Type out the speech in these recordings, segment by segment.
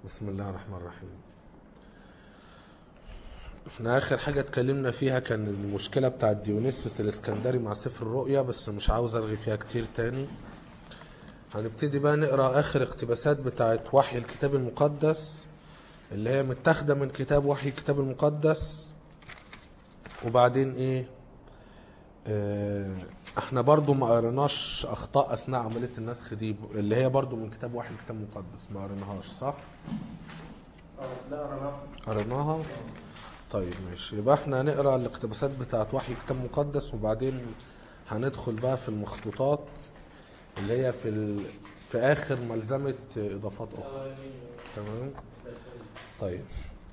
بسم الله الرحمن الرحيم احنا اخر حاجة اتكلمنا فيها كان المشكلة بتاعت ديونيسيوس الاسكندري مع سفر الرؤيا بس مش عاوز الغي فيها كتير تاني هنبتدي بقى نقرا اخر اقتباسات بتاعت وحي الكتاب المقدس اللي هي متاخدة من كتاب وحي الكتاب المقدس وبعدين ايه اه احنا برضو ما قريناش اخطاء اثناء عمليه النسخ دي اللي هي برضو من كتاب وحي الكتاب المقدس ما قريناهاش صح لا قرأناها قريناها طيب ماشي يبقى احنا هنقرا الاقتباسات بتاعت وحي الكتاب المقدس وبعدين هندخل بقى في المخطوطات اللي هي في ال... في اخر ملزمه اضافات اخرى تمام طيب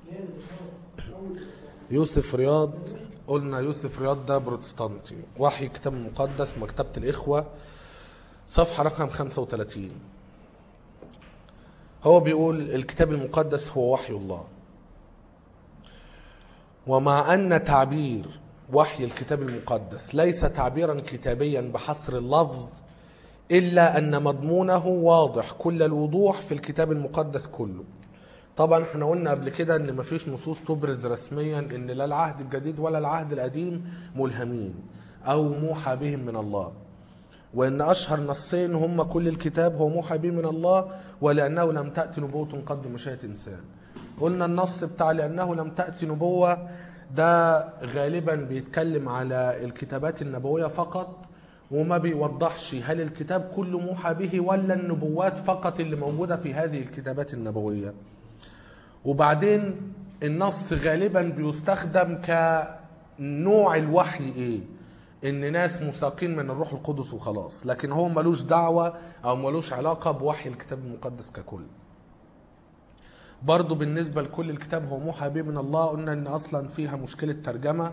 يوسف رياض قلنا يوسف رياض ده بروتستانتي وحي الكتاب المقدس مكتبة الإخوة صفحة رقم 35 هو بيقول الكتاب المقدس هو وحي الله ومع أن تعبير وحي الكتاب المقدس ليس تعبيرا كتابيا بحصر اللفظ إلا أن مضمونه واضح كل الوضوح في الكتاب المقدس كله طبعا احنا قلنا قبل كده ان مفيش نصوص تبرز رسميا ان لا العهد الجديد ولا العهد القديم ملهمين او موحى بهم من الله وان اشهر نصين هم كل الكتاب هو موحى به من الله ولانه لم تاتي نبوه قبل مشيئه انسان قلنا النص بتاع لانه لم تاتي نبوه ده غالبا بيتكلم على الكتابات النبويه فقط وما بيوضحش هل الكتاب كله موحى به ولا النبوات فقط اللي موجوده في هذه الكتابات النبويه وبعدين النص غالبا بيستخدم كنوع الوحي ايه ان ناس مساقين من الروح القدس وخلاص لكن هو ملوش دعوة او ملوش علاقة بوحي الكتاب المقدس ككل برضو بالنسبة لكل الكتاب هو موحى به من الله قلنا ان اصلا فيها مشكلة ترجمة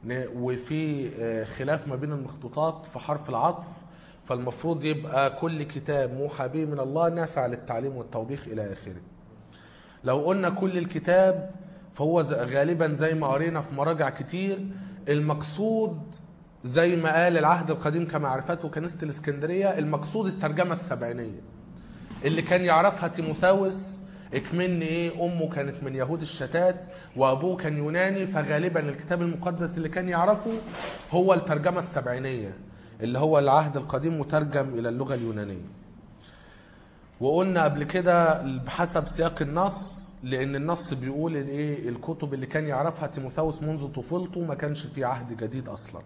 وفي خلاف ما بين المخطوطات في حرف العطف فالمفروض يبقى كل كتاب موحى به من الله نافع للتعليم والتوبيخ الى اخره لو قلنا كل الكتاب فهو غالبا زي ما قرينا في مراجع كتير المقصود زي ما قال العهد القديم كما عرفته كنيسة الإسكندرية المقصود الترجمة السبعينية اللي كان يعرفها تيموثاوس اكمن ايه امه كانت من يهود الشتات وابوه كان يوناني فغالبا الكتاب المقدس اللي كان يعرفه هو الترجمة السبعينية اللي هو العهد القديم مترجم الى اللغة اليونانية وقلنا قبل كده بحسب سياق النص لان النص بيقول الايه الكتب اللي كان يعرفها تيموثاوس منذ طفولته ما كانش في عهد جديد اصلا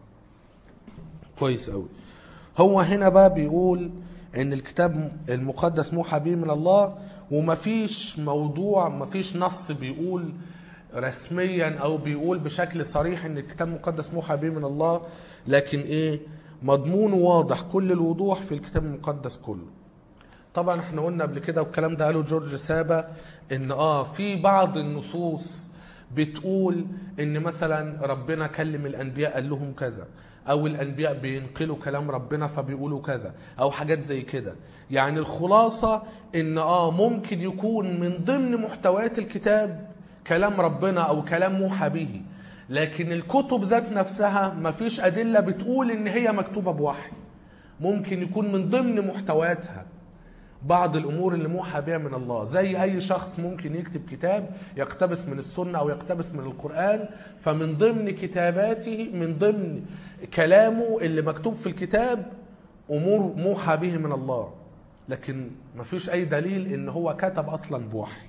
كويس قوي هو هنا بقى بيقول ان الكتاب المقدس موحى به من الله ومفيش موضوع مفيش نص بيقول رسميا او بيقول بشكل صريح ان الكتاب المقدس موحى به من الله لكن ايه مضمونه واضح كل الوضوح في الكتاب المقدس كله طبعا احنا قلنا قبل كده والكلام ده قاله جورج سابا ان اه في بعض النصوص بتقول ان مثلا ربنا كلم الانبياء قال لهم كذا او الانبياء بينقلوا كلام ربنا فبيقولوا كذا او حاجات زي كده يعني الخلاصة ان اه ممكن يكون من ضمن محتويات الكتاب كلام ربنا او كلام موحى به لكن الكتب ذات نفسها مفيش ادلة بتقول ان هي مكتوبة بوحي ممكن يكون من ضمن محتوياتها بعض الامور اللي موحى بها من الله زي اي شخص ممكن يكتب كتاب يقتبس من السنه او يقتبس من القران فمن ضمن كتاباته من ضمن كلامه اللي مكتوب في الكتاب امور موحى به من الله لكن ما فيش اي دليل ان هو كتب اصلا بوحي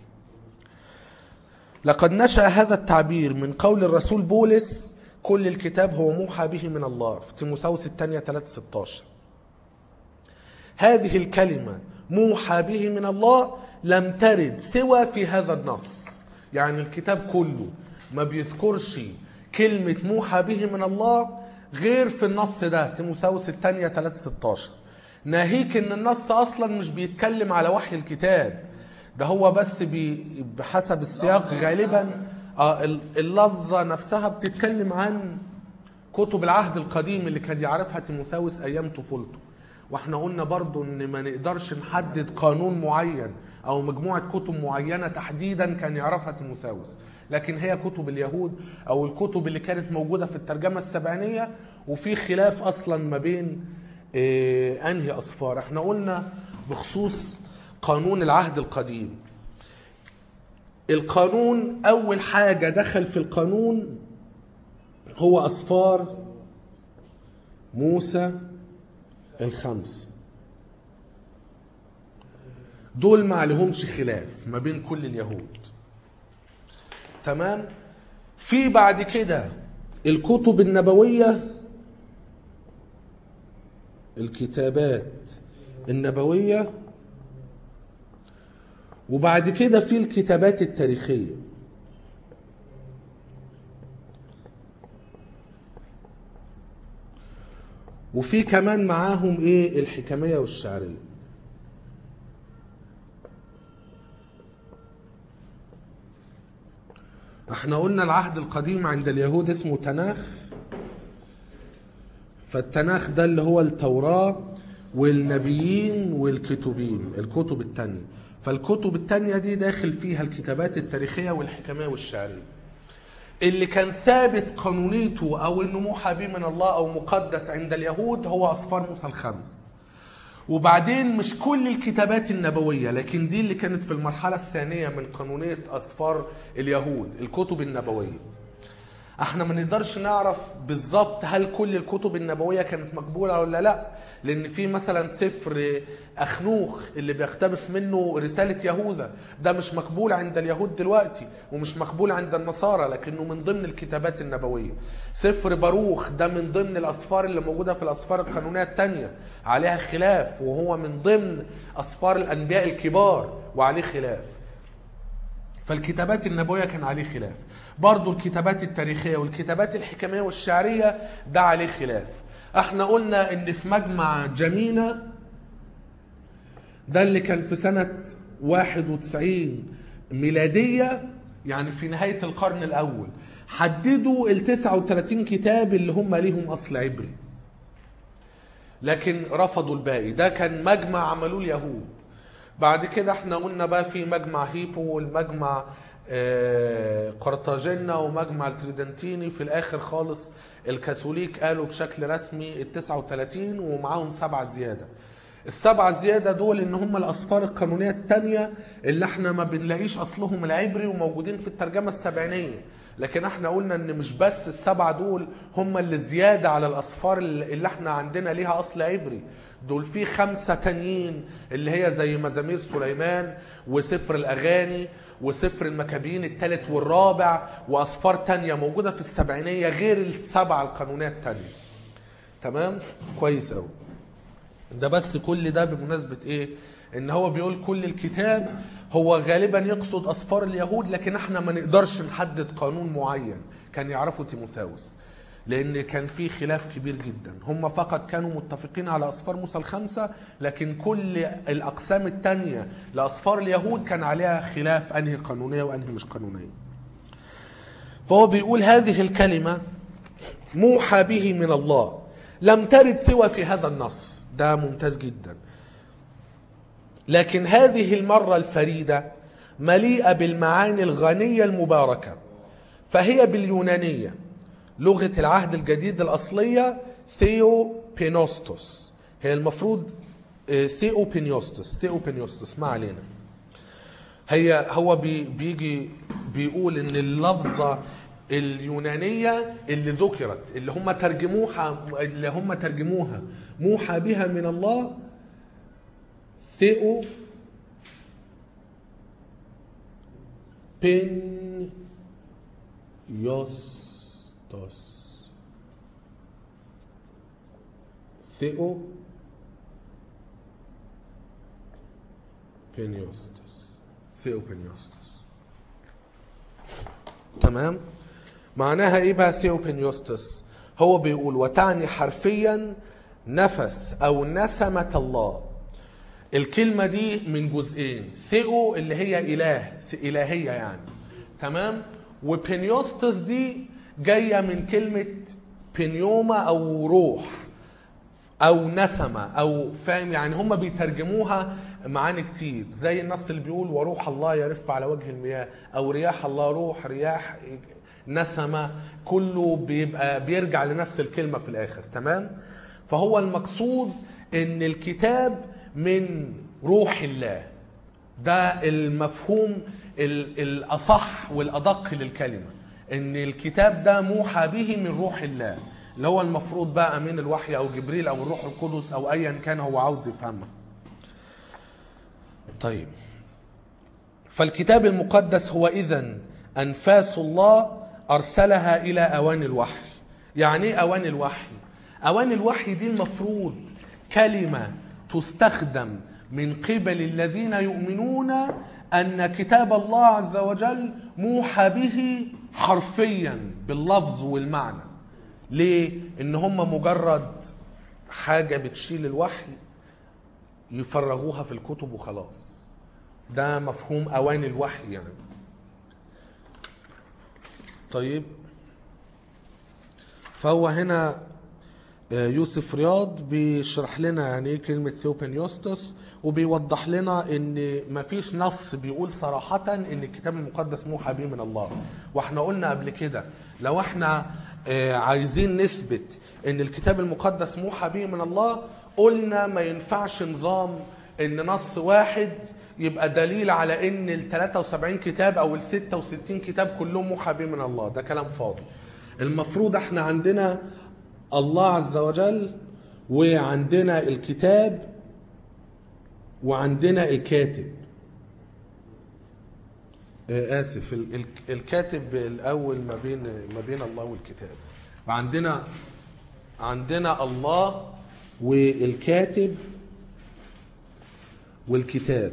لقد نشا هذا التعبير من قول الرسول بولس كل الكتاب هو موحى به من الله في تيموثاوس الثانيه 3 16 هذه الكلمه موحى به من الله لم ترد سوى في هذا النص يعني الكتاب كله ما بيذكرش كلمة موحى به من الله غير في النص ده تيموثاوس الثانية 3 16 ناهيك ان النص اصلا مش بيتكلم على وحي الكتاب ده هو بس بي بحسب السياق غالبا آه اللفظة نفسها بتتكلم عن كتب العهد القديم اللي كان يعرفها تيموثاوس ايام طفولته واحنا قلنا برضو ان ما نقدرش نحدد قانون معين او مجموعة كتب معينة تحديدا كان يعرفها تيموثاوس لكن هي كتب اليهود او الكتب اللي كانت موجودة في الترجمة السبعينية وفي خلاف اصلا ما بين اه انهي اصفار احنا قلنا بخصوص قانون العهد القديم القانون اول حاجه دخل في القانون هو اصفار موسى الخمس دول ما عليهمش خلاف ما بين كل اليهود تمام في بعد كده الكتب النبويه الكتابات النبويه وبعد كده في الكتابات التاريخيه وفي كمان معاهم ايه الحكميه والشعريه احنا قلنا العهد القديم عند اليهود اسمه تناخ فالتناخ ده اللي هو التوراة والنبيين والكتبين الكتب التانية فالكتب التانية دي داخل فيها الكتابات التاريخية والحكمية والشعرية اللي كان ثابت قانونيته او انه موحى به من الله او مقدس عند اليهود هو اصفار موسى الخمس وبعدين مش كل الكتابات النبوية لكن دي اللي كانت في المرحلة الثانية من قانونية أسفار اليهود الكتب النبوية احنا ما نقدرش نعرف بالظبط هل كل الكتب النبوية كانت مقبولة ولا لا لان في مثلا سفر اخنوخ اللي بيقتبس منه رسالة يهوذا ده مش مقبول عند اليهود دلوقتي ومش مقبول عند النصارى لكنه من ضمن الكتابات النبوية سفر باروخ ده من ضمن الاسفار اللي موجودة في الاسفار القانونية التانية عليها خلاف وهو من ضمن اسفار الانبياء الكبار وعليه خلاف فالكتابات النبوية كان عليه خلاف برضو الكتابات التاريخية والكتابات الحكمية والشعرية ده عليه خلاف احنا قلنا ان في مجمع جمينة ده اللي كان في سنة 91 ميلادية يعني في نهاية القرن الأول حددوا ال 39 كتاب اللي هم ليهم أصل عبري لكن رفضوا الباقي ده كان مجمع عملوه اليهود بعد كده احنا قلنا بقى في مجمع هيبو والمجمع آه، قرطاجنة ومجمع التريدنتيني في الاخر خالص الكاثوليك قالوا بشكل رسمي ال 39 ومعاهم سبعة زيادة السبعة زيادة دول ان هم الاسفار القانونية التانية اللي احنا ما بنلاقيش اصلهم العبري وموجودين في الترجمة السبعينية لكن احنا قلنا ان مش بس السبعة دول هم اللي زيادة على الاسفار اللي اللي احنا عندنا ليها اصل عبري دول في خمسة تانيين اللي هي زي مزامير سليمان وسفر الأغاني وسفر المكابين الثالث والرابع وأسفار تانية موجودة في السبعينية غير السبعة القانونية التانية تمام كويس أوي ده بس كل ده بمناسبة ايه ان هو بيقول كل الكتاب هو غالبا يقصد اسفار اليهود لكن احنا ما نقدرش نحدد قانون معين كان يعرفه تيموثاوس لان كان في خلاف كبير جدا هم فقط كانوا متفقين على اسفار موسى الخمسه لكن كل الاقسام التانية لاسفار اليهود كان عليها خلاف انهي قانونيه وانهي مش قانونيه فهو بيقول هذه الكلمه موحى به من الله لم ترد سوى في هذا النص ده ممتاز جدا لكن هذه المرة الفريدة مليئة بالمعاني الغنية المباركة فهي باليونانية لغة العهد الجديد الأصلية ثيو بينوستوس هي المفروض آه، ثيو بينيوستوس ثيو بينيوستوس ما علينا هي هو بي بيجي بيقول ان اللفظه اليونانيه اللي ذكرت اللي هم ترجموها اللي هم ترجموها موحى بها من الله ثيو بين يوستوس ثيو بينيوستوس ثيو بينيوستوس تمام معناها ايه بقى ثيو بينيوستوس هو بيقول وتعني حرفيا نفس او نسمة الله الكلمة دي من جزئين ثيو اللي هي اله الهية يعني تمام وبينيوستوس دي جاية من كلمة بينيوما او روح او نسمة او فاهم يعني هم بيترجموها معاني كتير زي النص اللي بيقول وروح الله يرف على وجه المياه او رياح الله روح رياح نسمة كله بيبقى بيرجع لنفس الكلمة في الاخر تمام فهو المقصود ان الكتاب من روح الله ده المفهوم ال- الاصح والادق للكلمه ان الكتاب ده موحى به من روح الله اللي هو المفروض بقى من الوحي او جبريل او الروح القدس او ايا كان هو عاوز يفهمها طيب فالكتاب المقدس هو اذا انفاس الله ارسلها الى اوان الوحي يعني ايه اوان الوحي اوان الوحي دي المفروض كلمه تستخدم من قبل الذين يؤمنون ان كتاب الله عز وجل موحى به حرفيا باللفظ والمعنى ليه ان هم مجرد حاجه بتشيل الوحي يفرغوها في الكتب وخلاص ده مفهوم اوان الوحي يعني طيب فهو هنا آه، يوسف رياض بيشرح لنا يعني ايه كلمه ثيوبن يوستس وبيوضح لنا ان مفيش نص بيقول صراحه ان الكتاب المقدس موحى به من الله واحنا قلنا قبل كده لو احنا آه، عايزين نثبت ان الكتاب المقدس موحى به من الله قلنا ما ينفعش نظام ان نص واحد يبقى دليل على ان ال 73 كتاب او ال 66 كتاب كلهم موحى به من الله ده كلام فاضي المفروض احنا عندنا الله عز وجل وعندنا الكتاب وعندنا الكاتب آه، اسف ال- ال- الكاتب الاول ما بين ما بين الله والكتاب وعندنا عندنا الله والكاتب والكتاب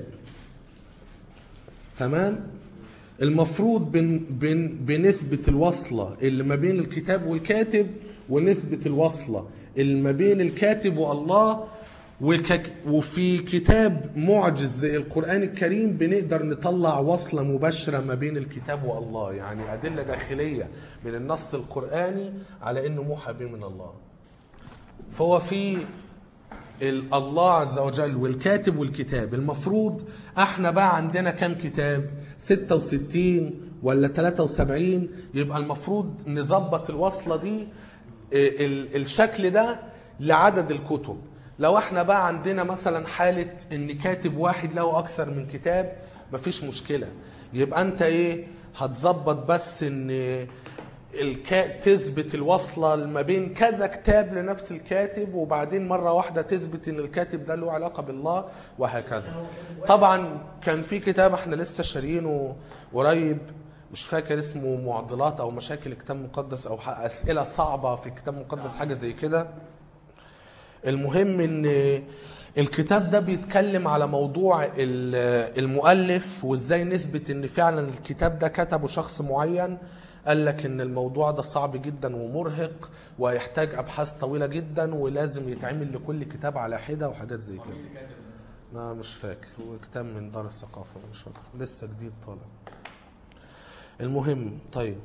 تمام المفروض بن بن بنثبت الوصلة اللي ما بين الكتاب والكاتب ونثبت الوصلة اللي ما بين الكاتب والله وك- وفي كتاب معجز زي القرآن الكريم بنقدر نطلع وصلة مباشرة ما بين الكتاب والله يعني أدلة داخلية من النص القرآني على أنه موحى به من الله فهو في ال- الله عز وجل والكاتب والكتاب المفروض احنا بقى عندنا كم كتاب 66 ولا 73 يبقى المفروض نظبط الوصلة دي ال- ال- الشكل ده لعدد الكتب لو احنا بقى عندنا مثلا حالة ان كاتب واحد له اكثر من كتاب مفيش مشكلة يبقى انت ايه هتظبط بس ان الكا... تثبت الوصلة ما بين كذا كتاب لنفس الكاتب وبعدين مرة واحدة تثبت ان الكاتب ده له علاقة بالله وهكذا طبعا كان في كتاب احنا لسه شارينه قريب مش فاكر اسمه معضلات او مشاكل الكتاب المقدس او ح- اسئلة صعبة في الكتاب المقدس حاجة زي كده المهم ان الكتاب ده بيتكلم على موضوع ال- المؤلف وازاي نثبت ان فعلا الكتاب ده كتبه شخص معين قال لك ان الموضوع ده صعب جدا ومرهق ويحتاج ابحاث طويله جدا ولازم يتعمل لكل كتاب على حده وحاجات زي كده لا مش فاكر هو كتاب من دار الثقافه مش فاكر لسه جديد طالع المهم طيب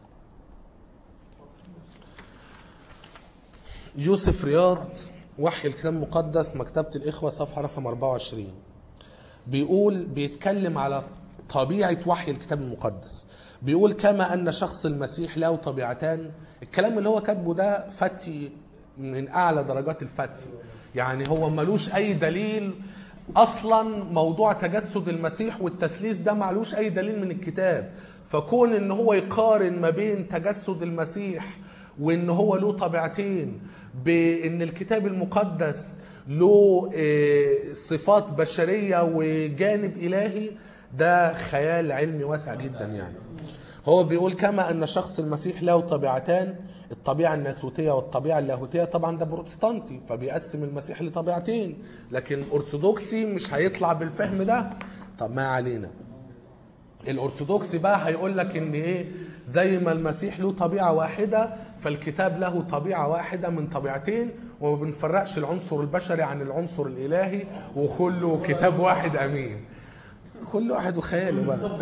يوسف رياض وحي الكتاب المقدس مكتبة الإخوة صفحة رقم 24 بيقول بيتكلم على طبيعة وحي الكتاب المقدس بيقول كما أن شخص المسيح له طبيعتان الكلام اللي هو كاتبه ده فتي من أعلى درجات الفتي يعني هو ملوش أي دليل أصلا موضوع تجسد المسيح والتثليث ده معلوش أي دليل من الكتاب فكون ان هو يقارن ما بين تجسد المسيح وان هو له طبيعتين بان الكتاب المقدس له آه، صفات بشريه وجانب الهي ده خيال علمي واسع جدا يعني هو بيقول كما ان شخص المسيح له طبيعتان الطبيعه الناسوتيه والطبيعه اللاهوتيه طبعا ده بروتستانتي فبيقسم المسيح لطبيعتين لكن ارثوذكسي مش هيطلع بالفهم ده طب ما علينا الارثوذكسي بقى هيقول لك ان ايه زي ما المسيح له طبيعه واحده فالكتاب له طبيعه واحده من طبيعتين وما بنفرقش العنصر البشري عن العنصر الالهي وكله كتاب واحد امين كل واحد وخياله بقى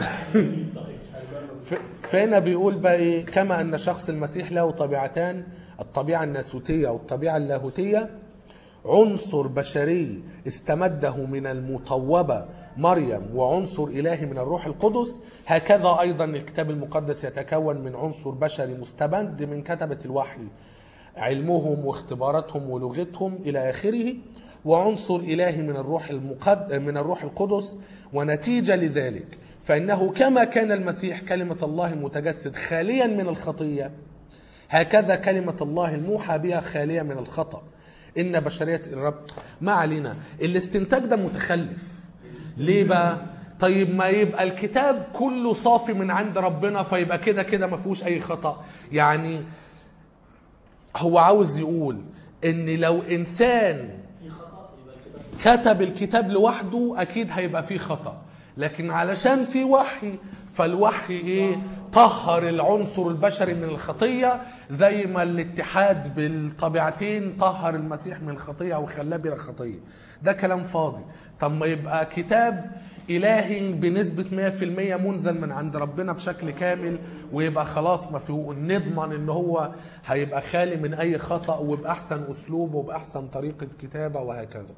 ف- فهنا بيقول بقى ايه كما ان شخص المسيح له طبيعتان الطبيعه الناسوتيه والطبيعه اللاهوتيه عنصر بشري استمده من المطوبة مريم وعنصر إلهي من الروح القدس هكذا أيضا الكتاب المقدس يتكون من عنصر بشري مستمد من كتبة الوحي علمهم واختباراتهم ولغتهم إلى آخره وعنصر إلهي من الروح المقد... من الروح القدس ونتيجة لذلك فإنه كما كان المسيح كلمة الله المتجسد خاليا من الخطية هكذا كلمة الله الموحى بها خالية من الخطأ إن بشرية الرب ما علينا الاستنتاج ده متخلف ليه بقى طيب ما يبقى الكتاب كله صافي من عند ربنا فيبقى كده كده ما فيهوش اي خطأ يعني هو عاوز يقول ان لو انسان كتب الكتاب لوحده اكيد هيبقى فيه خطأ لكن علشان في وحي فالوحي ايه طهر العنصر البشري من الخطية زي ما الاتحاد بالطبيعتين طهر المسيح من الخطية او خلاه بلا خطية ده كلام فاضي طب ما يبقى كتاب إلهي بنسبة 100% منزل من عند ربنا بشكل كامل ويبقى خلاص ما فيه نضمن ان هو هيبقى خالي من اي خطأ وبأحسن اسلوب وبأحسن طريقة كتابة وهكذا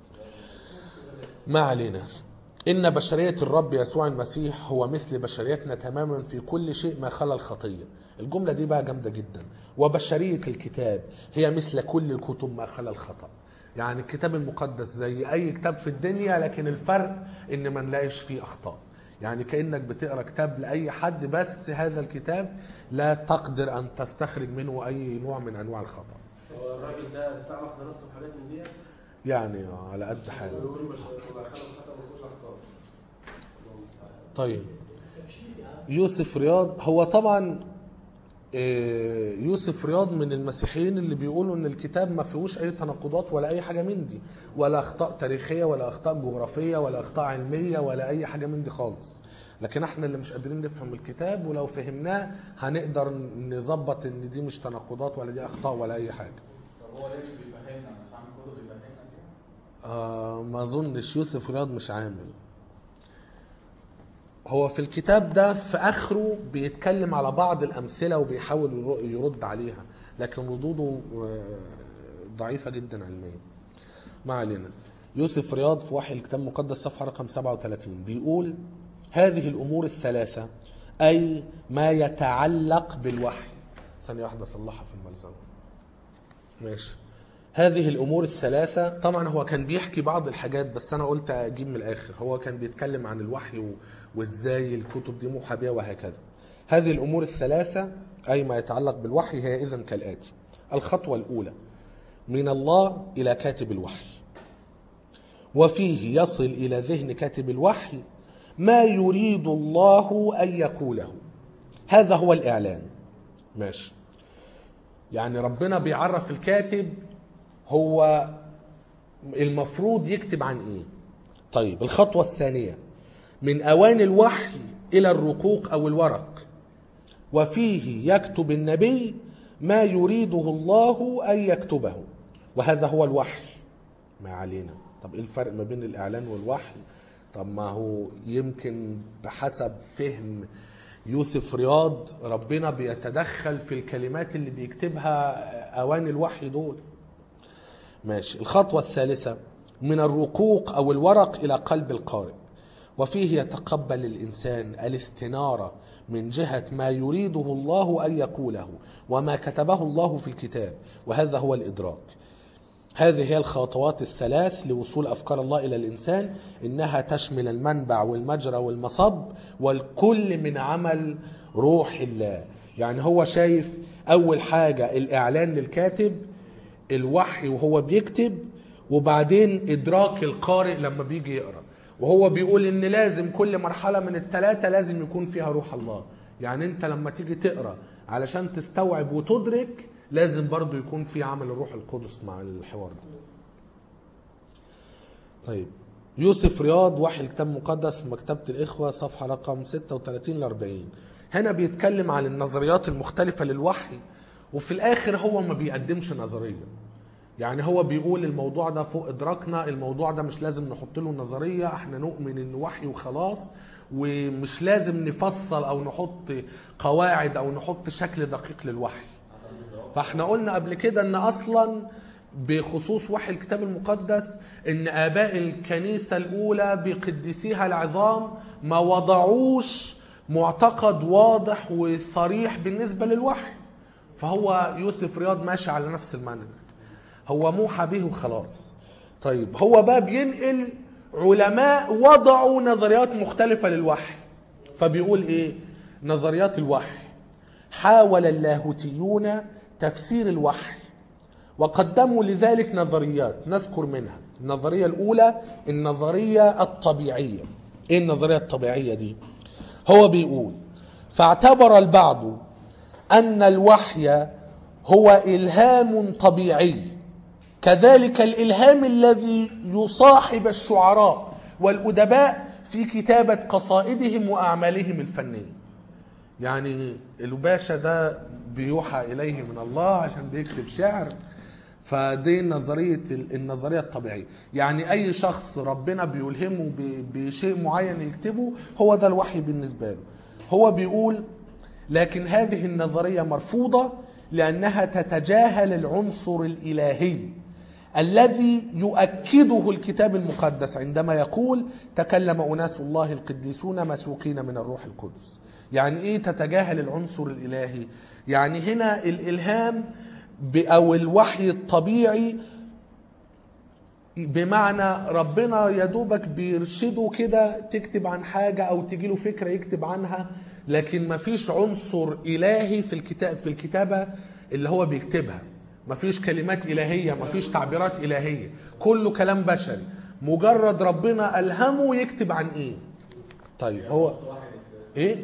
ما علينا إن بشرية الرب يسوع المسيح هو مثل بشريتنا تماما في كل شيء ما خلا الخطية الجملة دي بقى جامدة جدا وبشرية الكتاب هي مثل كل الكتب ما خلا الخطأ يعني الكتاب المقدس زي أي كتاب في الدنيا لكن الفرق إن ما نلاقيش فيه أخطاء يعني كأنك بتقرأ كتاب لأي حد بس هذا الكتاب لا تقدر أن تستخرج منه أي نوع من أنواع الخطأ هو الراجل ده بتاع واحدة نص وحاجات من دي يعني على قد حاله بيقول مش مدخله الخطأ ما فيهوش أخطاء الله المستعان. طيب يوسف رياض هو طبعا آه، يوسف رياض من المسيحيين اللي بيقولوا ان الكتاب ما فيهوش اي تناقضات ولا اي حاجه من دي ولا اخطاء تاريخيه ولا اخطاء جغرافيه ولا اخطاء علميه ولا اي حاجه من دي خالص لكن احنا اللي مش قادرين نفهم الكتاب ولو فهمناه هنقدر نظبط ان دي مش تناقضات ولا دي اخطاء ولا اي حاجه طب هو ليه مش بيفهمنا مش عامل كتب بيفهمنا كده؟ آه ما اظنش يوسف رياض مش عامل هو في الكتاب ده في اخره بيتكلم على بعض الامثله وبيحاول ير- يرد عليها لكن ردوده آه، ضعيفه جدا علميا ما علينا يوسف رياض في وحي الكتاب المقدس صفحه رقم 37 بيقول هذه الامور الثلاثه اي ما يتعلق بالوحي ثانيه واحده اصلحها في الملزمه ماشي هذه الامور الثلاثه طبعا هو كان بيحكي بعض الحاجات بس انا قلت اجيب من الاخر هو كان بيتكلم عن الوحي و- وازاي الكتب دي موحى بها وهكذا هذه الامور الثلاثه اي ما يتعلق بالوحي هي اذا كالاتي الخطوه الاولى من الله الى كاتب الوحي وفيه يصل الى ذهن كاتب الوحي ما يريد الله ان يقوله هذا هو الاعلان ماشي يعني ربنا بيعرف الكاتب هو المفروض يكتب عن ايه طيب الخطوة الثانية من اوان الوحي الى الرقوق او الورق وفيه يكتب النبي ما يريده الله ان يكتبه وهذا هو الوحي ما علينا طب ايه الفرق ما بين الاعلان والوحي طب ما هو يمكن بحسب فهم يوسف رياض ربنا بيتدخل في الكلمات اللي بيكتبها اوان الوحي دول ماشي الخطوة الثالثة من الرقوق أو الورق إلى قلب القارئ وفيه يتقبل الإنسان الاستنارة من جهة ما يريده الله أن يقوله وما كتبه الله في الكتاب وهذا هو الإدراك هذه هي الخطوات الثلاث لوصول أفكار الله إلى الإنسان إنها تشمل المنبع والمجرى والمصب والكل من عمل روح الله يعني هو شايف أول حاجة الإعلان للكاتب الوحي وهو بيكتب وبعدين إدراك القارئ لما بيجي يقرأ وهو بيقول إن لازم كل مرحلة من الثلاثة لازم يكون فيها روح الله يعني أنت لما تيجي تقرأ علشان تستوعب وتدرك لازم برضو يكون في عمل الروح القدس مع الحوار ده طيب يوسف رياض وحي الكتاب المقدس مكتبة الإخوة صفحة رقم 36 ل 40 هنا بيتكلم عن النظريات المختلفة للوحي وفي الآخر هو ما بيقدمش نظرية يعني هو بيقول الموضوع ده فوق إدراكنا الموضوع ده مش لازم نحط له نظرية احنا نؤمن إنه وحي وخلاص ومش لازم نفصل أو نحط قواعد أو نحط شكل دقيق للوحي فاحنا قلنا قبل كده ان اصلا بخصوص وحي الكتاب المقدس ان اباء الكنيسه الاولى بقديسيها العظام ما وضعوش معتقد واضح وصريح بالنسبه للوحي فهو يوسف رياض ماشي على نفس المنهج هو موحى به وخلاص طيب هو بقى بينقل علماء وضعوا نظريات مختلفه للوحي فبيقول ايه نظريات الوحي حاول اللاهوتيون تفسير الوحي وقدموا لذلك نظريات نذكر منها النظرية الأولى النظرية الطبيعية إيه النظرية الطبيعية دي هو بيقول فاعتبر البعض أن الوحي هو إلهام طبيعي كذلك الإلهام الذي يصاحب الشعراء والأدباء في كتابة قصائدهم وأعمالهم الفنية يعني الباشا ده بيوحى إليه من الله عشان بيكتب شعر فدي نظرية النظرية الطبيعية يعني أي شخص ربنا بيلهمه ب- بشيء معين يكتبه هو ده الوحي بالنسبة له هو بيقول لكن هذه النظرية مرفوضة لأنها تتجاهل العنصر الإلهي الذي يؤكده الكتاب المقدس عندما يقول تكلم أناس الله القديسون مسوقين من الروح القدس يعني إيه تتجاهل العنصر الإلهي يعني هنا الإلهام ب- أو الوحي الطبيعي بمعنى ربنا يا دوبك بيرشده كده تكتب عن حاجة أو تجيله فكرة يكتب عنها لكن مفيش عنصر إلهي في الكتاب في الكتابة اللي هو بيكتبها مفيش كلمات إلهية مفيش تعبيرات إلهية كله كلام بشري مجرد ربنا ألهمه يكتب عن إيه طيب هو إيه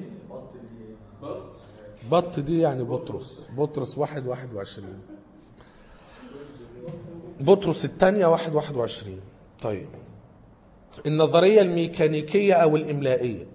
بط دي يعني بطرس بطرس واحد واحد وعشرين بطرس الثانية واحد واحد وعشرين طيب النظرية الميكانيكية أو الإملائية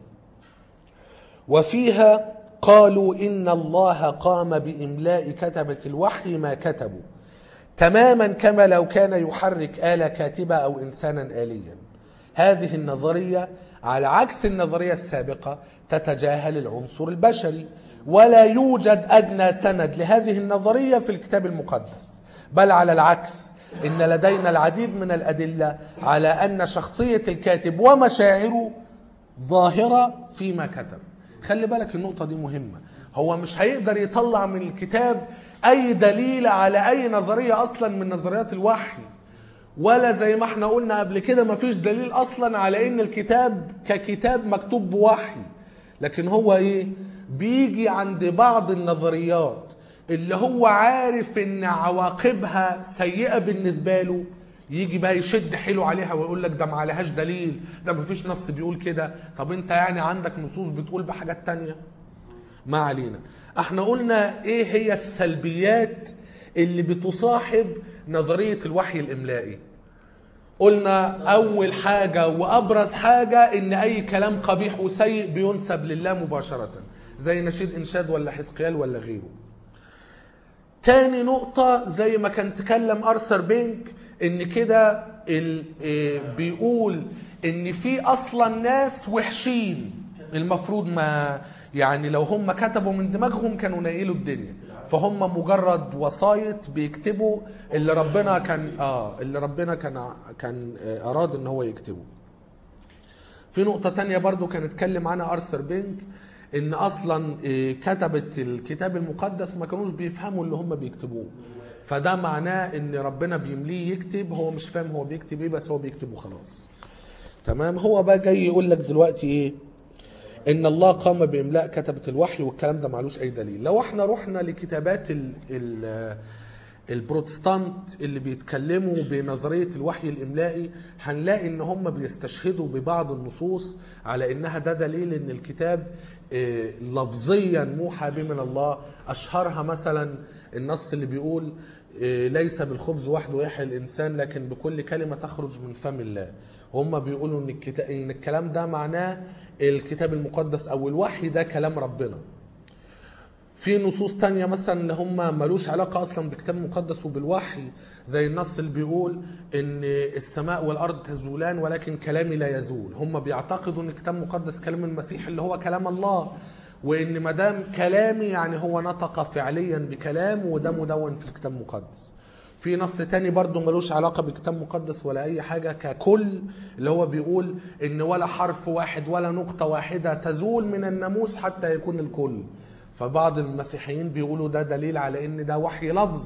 وفيها قالوا إن الله قام بإملاء كتبة الوحي ما كتبوا تماما كما لو كان يحرك آلة كاتبة أو إنسانا آليا هذه النظرية على عكس النظرية السابقة تتجاهل العنصر البشري ولا يوجد أدنى سند لهذه النظرية في الكتاب المقدس بل على العكس إن لدينا العديد من الأدلة على أن شخصية الكاتب ومشاعره ظاهرة فيما كتب خلي بالك النقطة دي مهمة هو مش هيقدر يطلع من الكتاب أي دليل على أي نظرية أصلا من نظريات الوحي ولا زي ما احنا قلنا قبل كده مفيش دليل أصلا على إن الكتاب ككتاب مكتوب بوحي لكن هو إيه بيجي عند بعض النظريات اللي هو عارف إن عواقبها سيئة بالنسبة له يجي بقى يشد حيله عليها ويقول لك ده ما عليهاش دليل ده مفيش نص بيقول كده طب انت يعني عندك نصوص بتقول بحاجات تانية ما علينا احنا قلنا ايه هي السلبيات اللي بتصاحب نظرية الوحي الاملائي قلنا اول حاجة وابرز حاجة ان اي كلام قبيح وسيء بينسب لله مباشرة زي نشيد انشاد ولا حزقيال ولا غيره تاني نقطة زي ما كان تكلم أرثر بينك إن كده ال- إيه بيقول إن في أصلا ناس وحشين المفروض ما يعني لو هم كتبوا من دماغهم كانوا نايلوا الدنيا فهم مجرد وسايط بيكتبوا اللي ربنا كان اه اللي ربنا كان كان آه، اراد ان هو يكتبه في نقطة تانية برضو كان اتكلم عنها أرثر بينك إن أصلا إيه، كتبة الكتاب المقدس ما كانوش بيفهموا اللي هم بيكتبوه فده معناه إن ربنا بيمليه يكتب هو مش فاهم هو بيكتب إيه بس هو بيكتب وخلاص تمام هو بقى جاي يقول لك دلوقتي إيه إن الله قام بإملاء كتبة الوحي والكلام ده معلوش أي دليل لو احنا رحنا لكتابات ال ال البروتستانت اللي بيتكلموا بنظرية الوحي الإملائي هنلاقي إن هم بيستشهدوا ببعض النصوص على إنها ده دليل إن الكتاب آه، لفظيا موحى به من الله أشهرها مثلا النص اللي بيقول آه، ليس بالخبز وحده يحيى الإنسان لكن بكل كلمة تخرج من فم الله هم بيقولوا إن, الكتاب إن الكلام ده معناه الكتاب المقدس أو الوحي ده كلام ربنا في نصوص تانية مثلا اللي هم ملوش علاقة أصلا بالكتاب المقدس وبالوحي زي النص اللي بيقول إن السماء والأرض تزولان ولكن كلامي لا يزول هم بيعتقدوا إن الكتاب المقدس كلام المسيح اللي هو كلام الله وإن ما دام كلامي يعني هو نطق فعليا بكلام وده مدون في الكتاب المقدس في نص تاني برضو ملوش علاقة بالكتاب المقدس ولا أي حاجة ككل اللي هو بيقول إن ولا حرف واحد ولا نقطة واحدة تزول من الناموس حتى يكون الكل فبعض المسيحيين بيقولوا ده دليل على ان ده وحي لفظي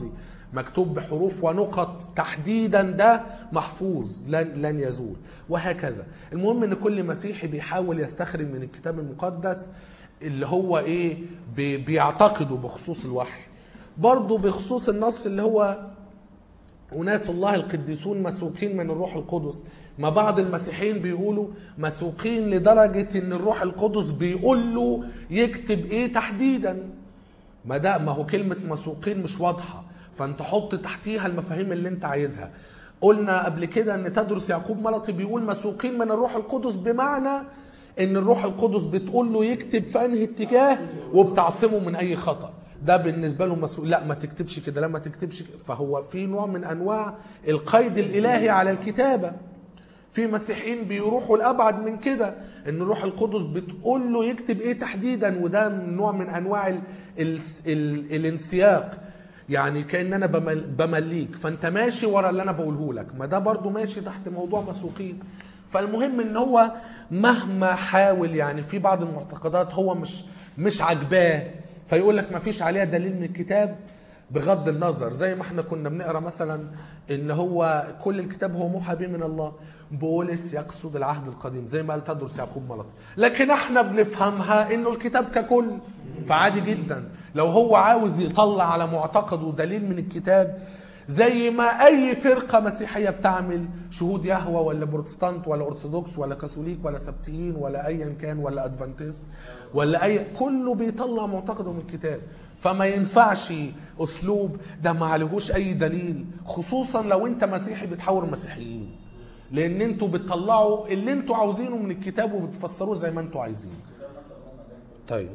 مكتوب بحروف ونقط تحديدا ده محفوظ لن, لن يزول وهكذا المهم ان كل مسيحي بيحاول يستخرج من الكتاب المقدس اللي هو ايه بي- بيعتقده بخصوص الوحي برضه بخصوص النص اللي هو أناس الله القديسون مسوقين من الروح القدس ما بعض المسيحيين بيقولوا مسوقين لدرجة ان الروح القدس بيقول له يكتب ايه تحديدا ما ده ما هو كلمة مسوقين مش واضحة فانت حط تحتيها المفاهيم اللي انت عايزها قلنا قبل كده ان تدرس يعقوب ملطي بيقول مسوقين من الروح القدس بمعنى ان الروح القدس بتقول له يكتب في انهي اتجاه وبتعصمه من اي خطأ ده بالنسبة له مسؤول لا ما تكتبش كده لا ما تكتبش كده. فهو في نوع من انواع القيد الالهي على الكتابة في مسيحيين بيروحوا لابعد من كده ان الروح القدس بتقول له يكتب ايه تحديدا وده نوع من انواع ال ال ال الانسياق يعني كان انا بمل بمليك فانت ماشي ورا اللي انا بقوله لك ما ده برضو ماشي تحت موضوع مسوقين فالمهم ان هو مهما حاول يعني في بعض المعتقدات هو مش مش عاجباه فيقول لك ما فيش عليها دليل من الكتاب بغض النظر زي ما احنا كنا بنقرا مثلا ان هو كل الكتاب هو موحى به من الله بولس يقصد العهد القديم زي ما قال تدرس يعقوب ملط لكن احنا بنفهمها انه الكتاب ككل فعادي جدا لو هو عاوز يطلع على معتقده دليل من الكتاب زي ما اي فرقه مسيحيه بتعمل شهود يهوى ولا بروتستانت ولا ارثوذكس ولا كاثوليك ولا سبتيين ولا ايا كان ولا ادفانتست ولا اي كله بيطلع معتقده من الكتاب فما ينفعش اسلوب ده ما عليهوش اي دليل خصوصا لو انت مسيحي بتحاور مسيحيين لان انتوا بتطلعوا اللي انتوا عاوزينه من الكتاب وبتفسروه زي ما انتوا عايزين طيب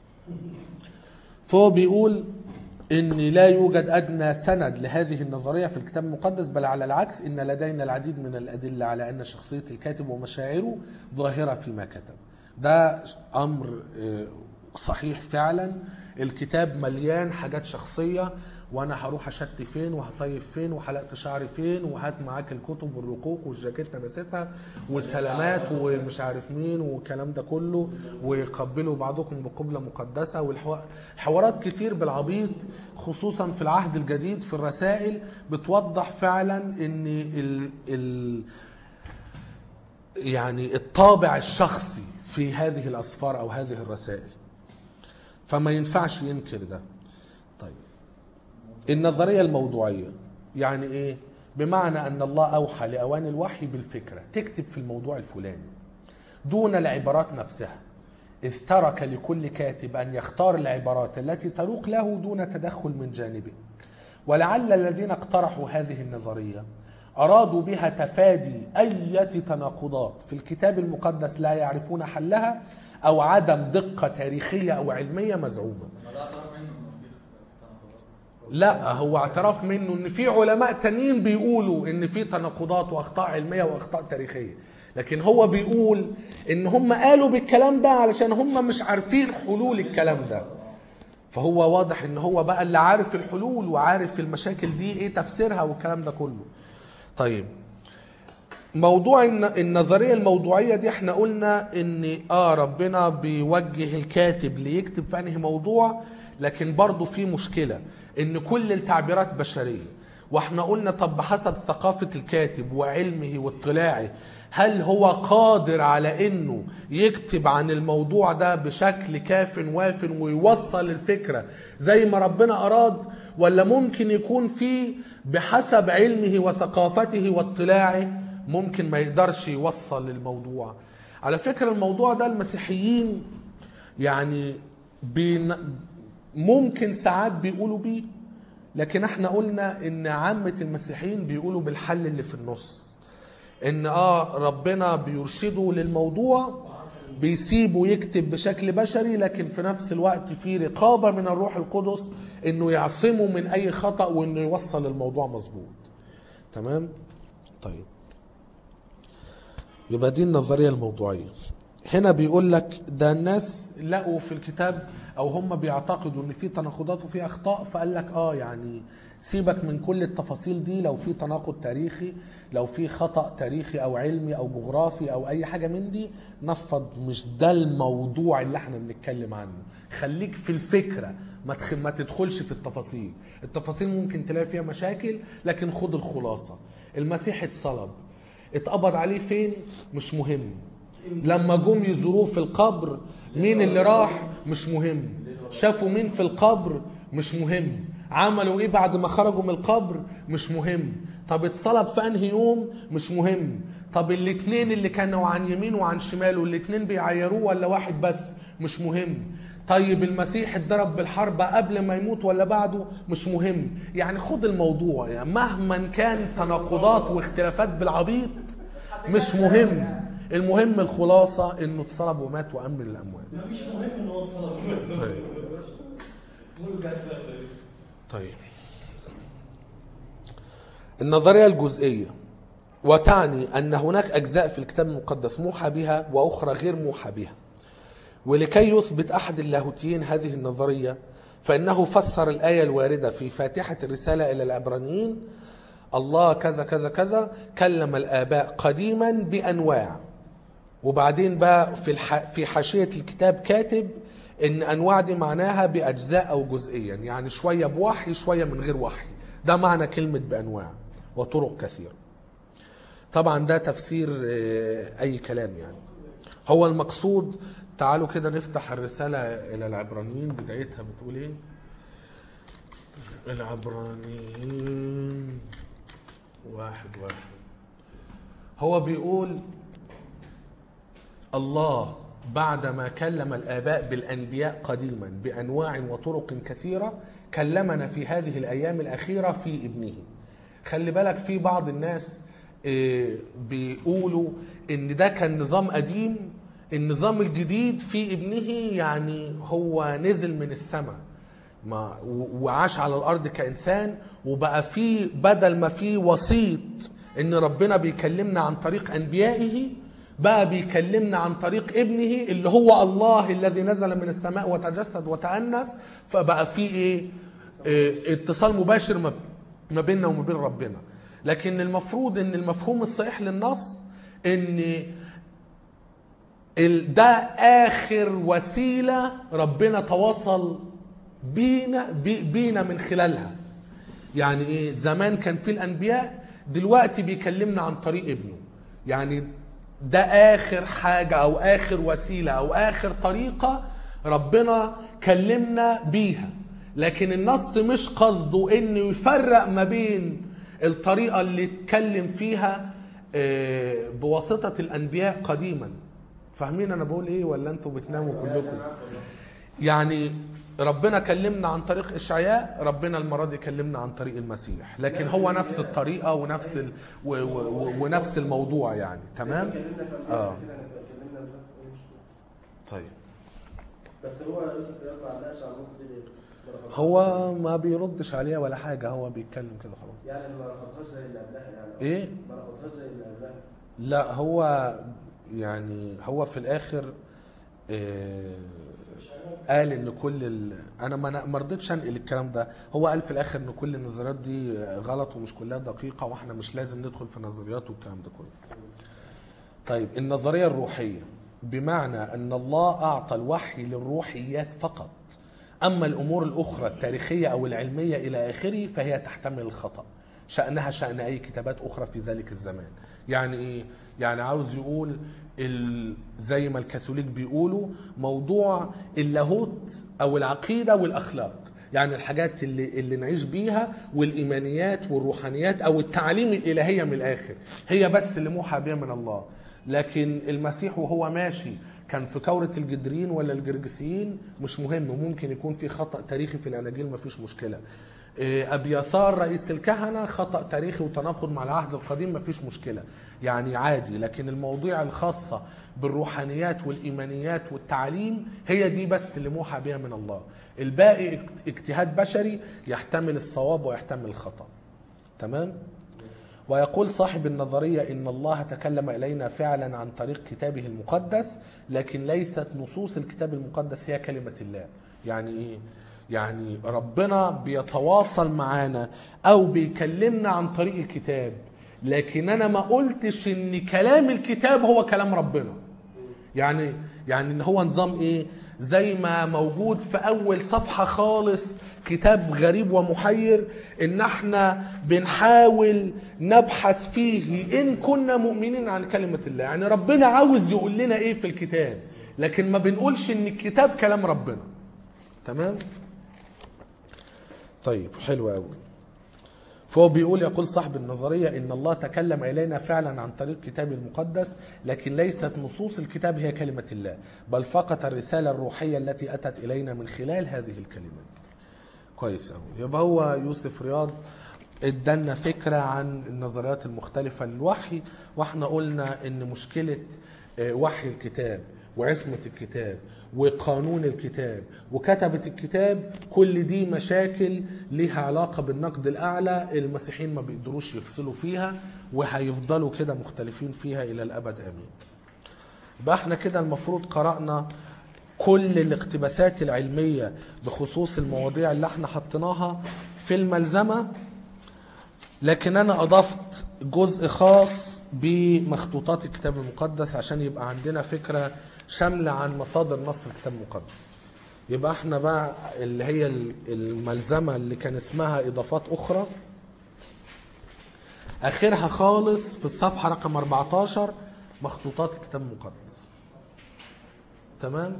فهو بيقول ان لا يوجد ادنى سند لهذه النظريه في الكتاب المقدس بل على العكس ان لدينا العديد من الادله على ان شخصيه الكاتب ومشاعره ظاهره فيما كتب ده امر آه، صحيح فعلا الكتاب مليان حاجات شخصيه وانا هروح اشتي فين وهصيف فين وحلقت شعري فين وهات معاك الكتب والرقوق والجاكيت نسيتها والسلامات ومش عارف مين والكلام ده كله ويقبلوا بعضكم بقبلة مقدسة والحوارات كتير بالعبيط خصوصا في العهد الجديد في الرسائل بتوضح فعلا ان ال ال يعني الطابع الشخصي في هذه الاسفار او هذه الرسائل فما ينفعش ينكر ده طيب النظريه الموضوعيه يعني ايه بمعنى ان الله اوحى لاوان الوحي بالفكره تكتب في الموضوع الفلاني دون العبارات نفسها اذ ترك لكل كاتب ان يختار العبارات التي تروق له دون تدخل من جانبه ولعل الذين اقترحوا هذه النظريه ارادوا بها تفادي اي تناقضات في الكتاب المقدس لا يعرفون حلها او عدم دقه تاريخيه او علميه مزعومه ما ده اعتراف منه انه في تناقضات لا هو اعتراف منه ان في علماء تانيين بيقولوا ان في تناقضات واخطاء علميه واخطاء تاريخيه لكن هو بيقول ان هم قالوا بالكلام ده علشان هم مش عارفين حلول الكلام ده فهو واضح ان هو بقى اللي عارف الحلول وعارف المشاكل دي ايه تفسيرها والكلام ده كله طيب موضوع الن- النظريه الموضوعيه دي احنا قلنا ان اه ربنا بيوجه الكاتب ليكتب في انهي موضوع لكن برضه في مشكله ان كل التعبيرات بشريه واحنا قلنا طب بحسب ثقافه الكاتب وعلمه واطلاعه هل هو قادر على انه يكتب عن الموضوع ده بشكل كاف واف ويوصل الفكره زي ما ربنا اراد ولا ممكن يكون في بحسب علمه وثقافته واطلاعه ممكن ما يقدرش يوصل الموضوع على فكرة الموضوع ده المسيحيين يعني بين ممكن ساعات بيقولوا بيه لكن احنا قلنا ان عامة المسيحيين بيقولوا بالحل اللي في النص ان اه ربنا بيرشده للموضوع بيسيبه يكتب بشكل بشري لكن في نفس الوقت في رقابة من الروح القدس انه يعصمه من اي خطأ وانه يوصل الموضوع مظبوط تمام طيب يبقى دي النظرية الموضوعية هنا بيقول لك ده الناس لقوا في الكتاب او هم بيعتقدوا ان في تناقضات وفي اخطاء فقال لك اه يعني سيبك من كل التفاصيل دي لو في تناقض تاريخي لو في خطأ تاريخي او علمي او جغرافي او اي حاجة من دي نفض مش ده الموضوع اللي احنا بنتكلم عنه خليك في الفكرة ما تخ... ما تدخلش في التفاصيل التفاصيل ممكن تلاقي فيها مشاكل لكن خد الخلاصة المسيح اتصلب اتقبض عليه فين مش مهم لما جم يزوروه في القبر مين اللي راح مش مهم شافوا مين في القبر مش مهم عملوا ايه بعد ما خرجوا من القبر مش مهم طب اتصلب في انهي يوم مش مهم طب الاتنين اللي كانوا عن يمين وعن شمال والاتنين بيعيروه ولا واحد بس مش مهم طيب المسيح اتضرب بالحرب قبل ما يموت ولا بعده مش مهم يعني خد الموضوع يعني مهما كان تناقضات واختلافات بالعبيط مش مهم المهم الخلاصة انه اتصلب ومات وقام من الاموات مفيش مهم ان هو اتصرف طيب طيب النظرية الجزئية وتعني أن هناك أجزاء في الكتاب المقدس موحى بها وأخرى غير موحى بها ولكي يثبت أحد اللاهوتيين هذه النظرية فإنه فسر الآية الواردة في فاتحة الرسالة إلى العبرانيين الله كذا كذا كذا كلم الآباء قديما بأنواع وبعدين بقى في الح... في حاشية الكتاب كاتب ان انواع دي معناها باجزاء او جزئيا يعني شويه بوحي شويه من غير وحي ده معنى كلمه بانواع وطرق كثيره طبعا ده تفسير آه، اي كلام يعني هو المقصود تعالوا كده نفتح الرساله الى العبرانيين بدايتها بتقول ايه العبرانيين واحد واحد هو بيقول الله بعدما كلم الآباء بالأنبياء قديما بأنواع وطرق كثيرة كلمنا في هذه الأيام الأخيرة في ابنه خلي بالك في بعض الناس آه، بيقولوا إن ده كان نظام قديم النظام الجديد في ابنه يعني هو نزل من السماء ما و- وعاش على الارض كانسان وبقى في بدل ما في وسيط ان ربنا بيكلمنا عن طريق انبيائه بقى بيكلمنا عن طريق ابنه اللي هو الله الذي نزل من السماء وتجسد وتأنس فبقى في ايه إيه، اتصال مباشر ما- ما بيننا وما بين ربنا لكن المفروض ان المفهوم الصحيح للنص ان ال- ده اخر وسيله ربنا تواصل بينا بي- بينا من خلالها يعني ايه زمان كان في الانبياء دلوقتي بيكلمنا عن طريق ابنه يعني ده اخر حاجه او اخر وسيله او اخر طريقه ربنا كلمنا بيها لكن النص مش قصده انه يفرق ما بين الطريقه اللي اتكلم فيها آه، بواسطه الانبياء قديما فاهمين انا بقول ايه ولا انتوا بتناموا كلكم يعني ربنا كلمنا عن طريق اشعياء ربنا المره دي كلمنا عن طريق المسيح لكن هو نفس الطريقه ونفس ال... و... و... و... ونفس الموضوع يعني تمام اتكلمنا في اه اه اتكلمنا في طيب بس هو يوسف يرد على النقش على النقطه دي ليه؟ ما رفضهاش. هو ما بيردش عليها ولا حاجه هو بيتكلم كده خلاص يعني ما رفضهاش زي اللي قبلها يعني ايه ما رفضهاش زي اللي قبلها لا هو يعني هو في الاخر آه، قال ان كل ال... انا ما ما رضيتش انقل الكلام ده هو قال في الاخر ان كل النظريات دي غلط ومش كلها دقيقه واحنا مش لازم ندخل في نظريات والكلام ده كله طيب النظريه الروحيه بمعنى ان الله اعطى الوحي للروحيات فقط اما الامور الاخرى التاريخيه او العلميه الى اخره فهي تحتمل الخطا شانها شان اي كتابات اخرى في ذلك الزمان يعني ايه يعني عاوز يقول ال... زي ما الكاثوليك بيقولوا موضوع اللاهوت او العقيده والاخلاق يعني الحاجات اللي اللي نعيش بيها والايمانيات والروحانيات او التعاليم الالهيه من الاخر هي بس اللي موحى بها من الله لكن المسيح وهو ماشي كان في كورة الجدرين ولا الجرجسيين مش مهم ممكن يكون في خطأ تاريخي في الأناجيل مفيش مشكلة إيه، أبيثار رئيس الكهنة خطأ تاريخي وتناقض مع العهد القديم مفيش مشكلة يعني عادي لكن المواضيع الخاصة بالروحانيات والإيمانيات والتعليم هي دي بس اللي موحى بها من الله الباقي اجت- اجتهاد بشري يحتمل الصواب ويحتمل الخطأ تمام ويقول صاحب النظرية إن الله تكلم إلينا فعلا عن طريق كتابه المقدس لكن ليست نصوص الكتاب المقدس هي كلمة الله يعني إيه؟ يعني ربنا بيتواصل معانا أو بيكلمنا عن طريق الكتاب لكن أنا ما قلتش إن كلام الكتاب هو كلام ربنا يعني يعني ان هو نظام ايه زي ما موجود في اول صفحه خالص كتاب غريب ومحير ان احنا بنحاول نبحث فيه ان كنا مؤمنين عن كلمه الله يعني ربنا عاوز يقول لنا ايه في الكتاب لكن ما بنقولش ان الكتاب كلام ربنا تمام طيب حلو قوي فهو بيقول يقول صاحب النظرية إن الله تكلم إلينا فعلا عن طريق كتابه المقدس لكن ليست نصوص الكتاب هي كلمة الله بل فقط الرسالة الروحية التي أتت إلينا من خلال هذه الكلمات كويس أوي يبقى هو يوسف رياض ادانا فكرة عن النظريات المختلفة للوحي واحنا قلنا ان مشكلة آه، وحي الكتاب وعصمة الكتاب وقانون الكتاب وكتبة الكتاب كل دي مشاكل ليها علاقة بالنقد الأعلى المسيحيين ما بيقدروش يفصلوا فيها وهيفضلوا كده مختلفين فيها إلى الأبد آمين يبقى احنا كده المفروض قرأنا كل الاقتباسات العلمية بخصوص المواضيع اللي احنا حطيناها في الملزمة لكن انا اضفت جزء خاص بمخطوطات الكتاب المقدس عشان يبقى عندنا فكرة شاملة عن مصادر نص الكتاب المقدس يبقى احنا بقى اللي هي الملزمة اللي كان اسمها اضافات اخرى اخرها خالص في الصفحة رقم 14 مخطوطات الكتاب المقدس تمام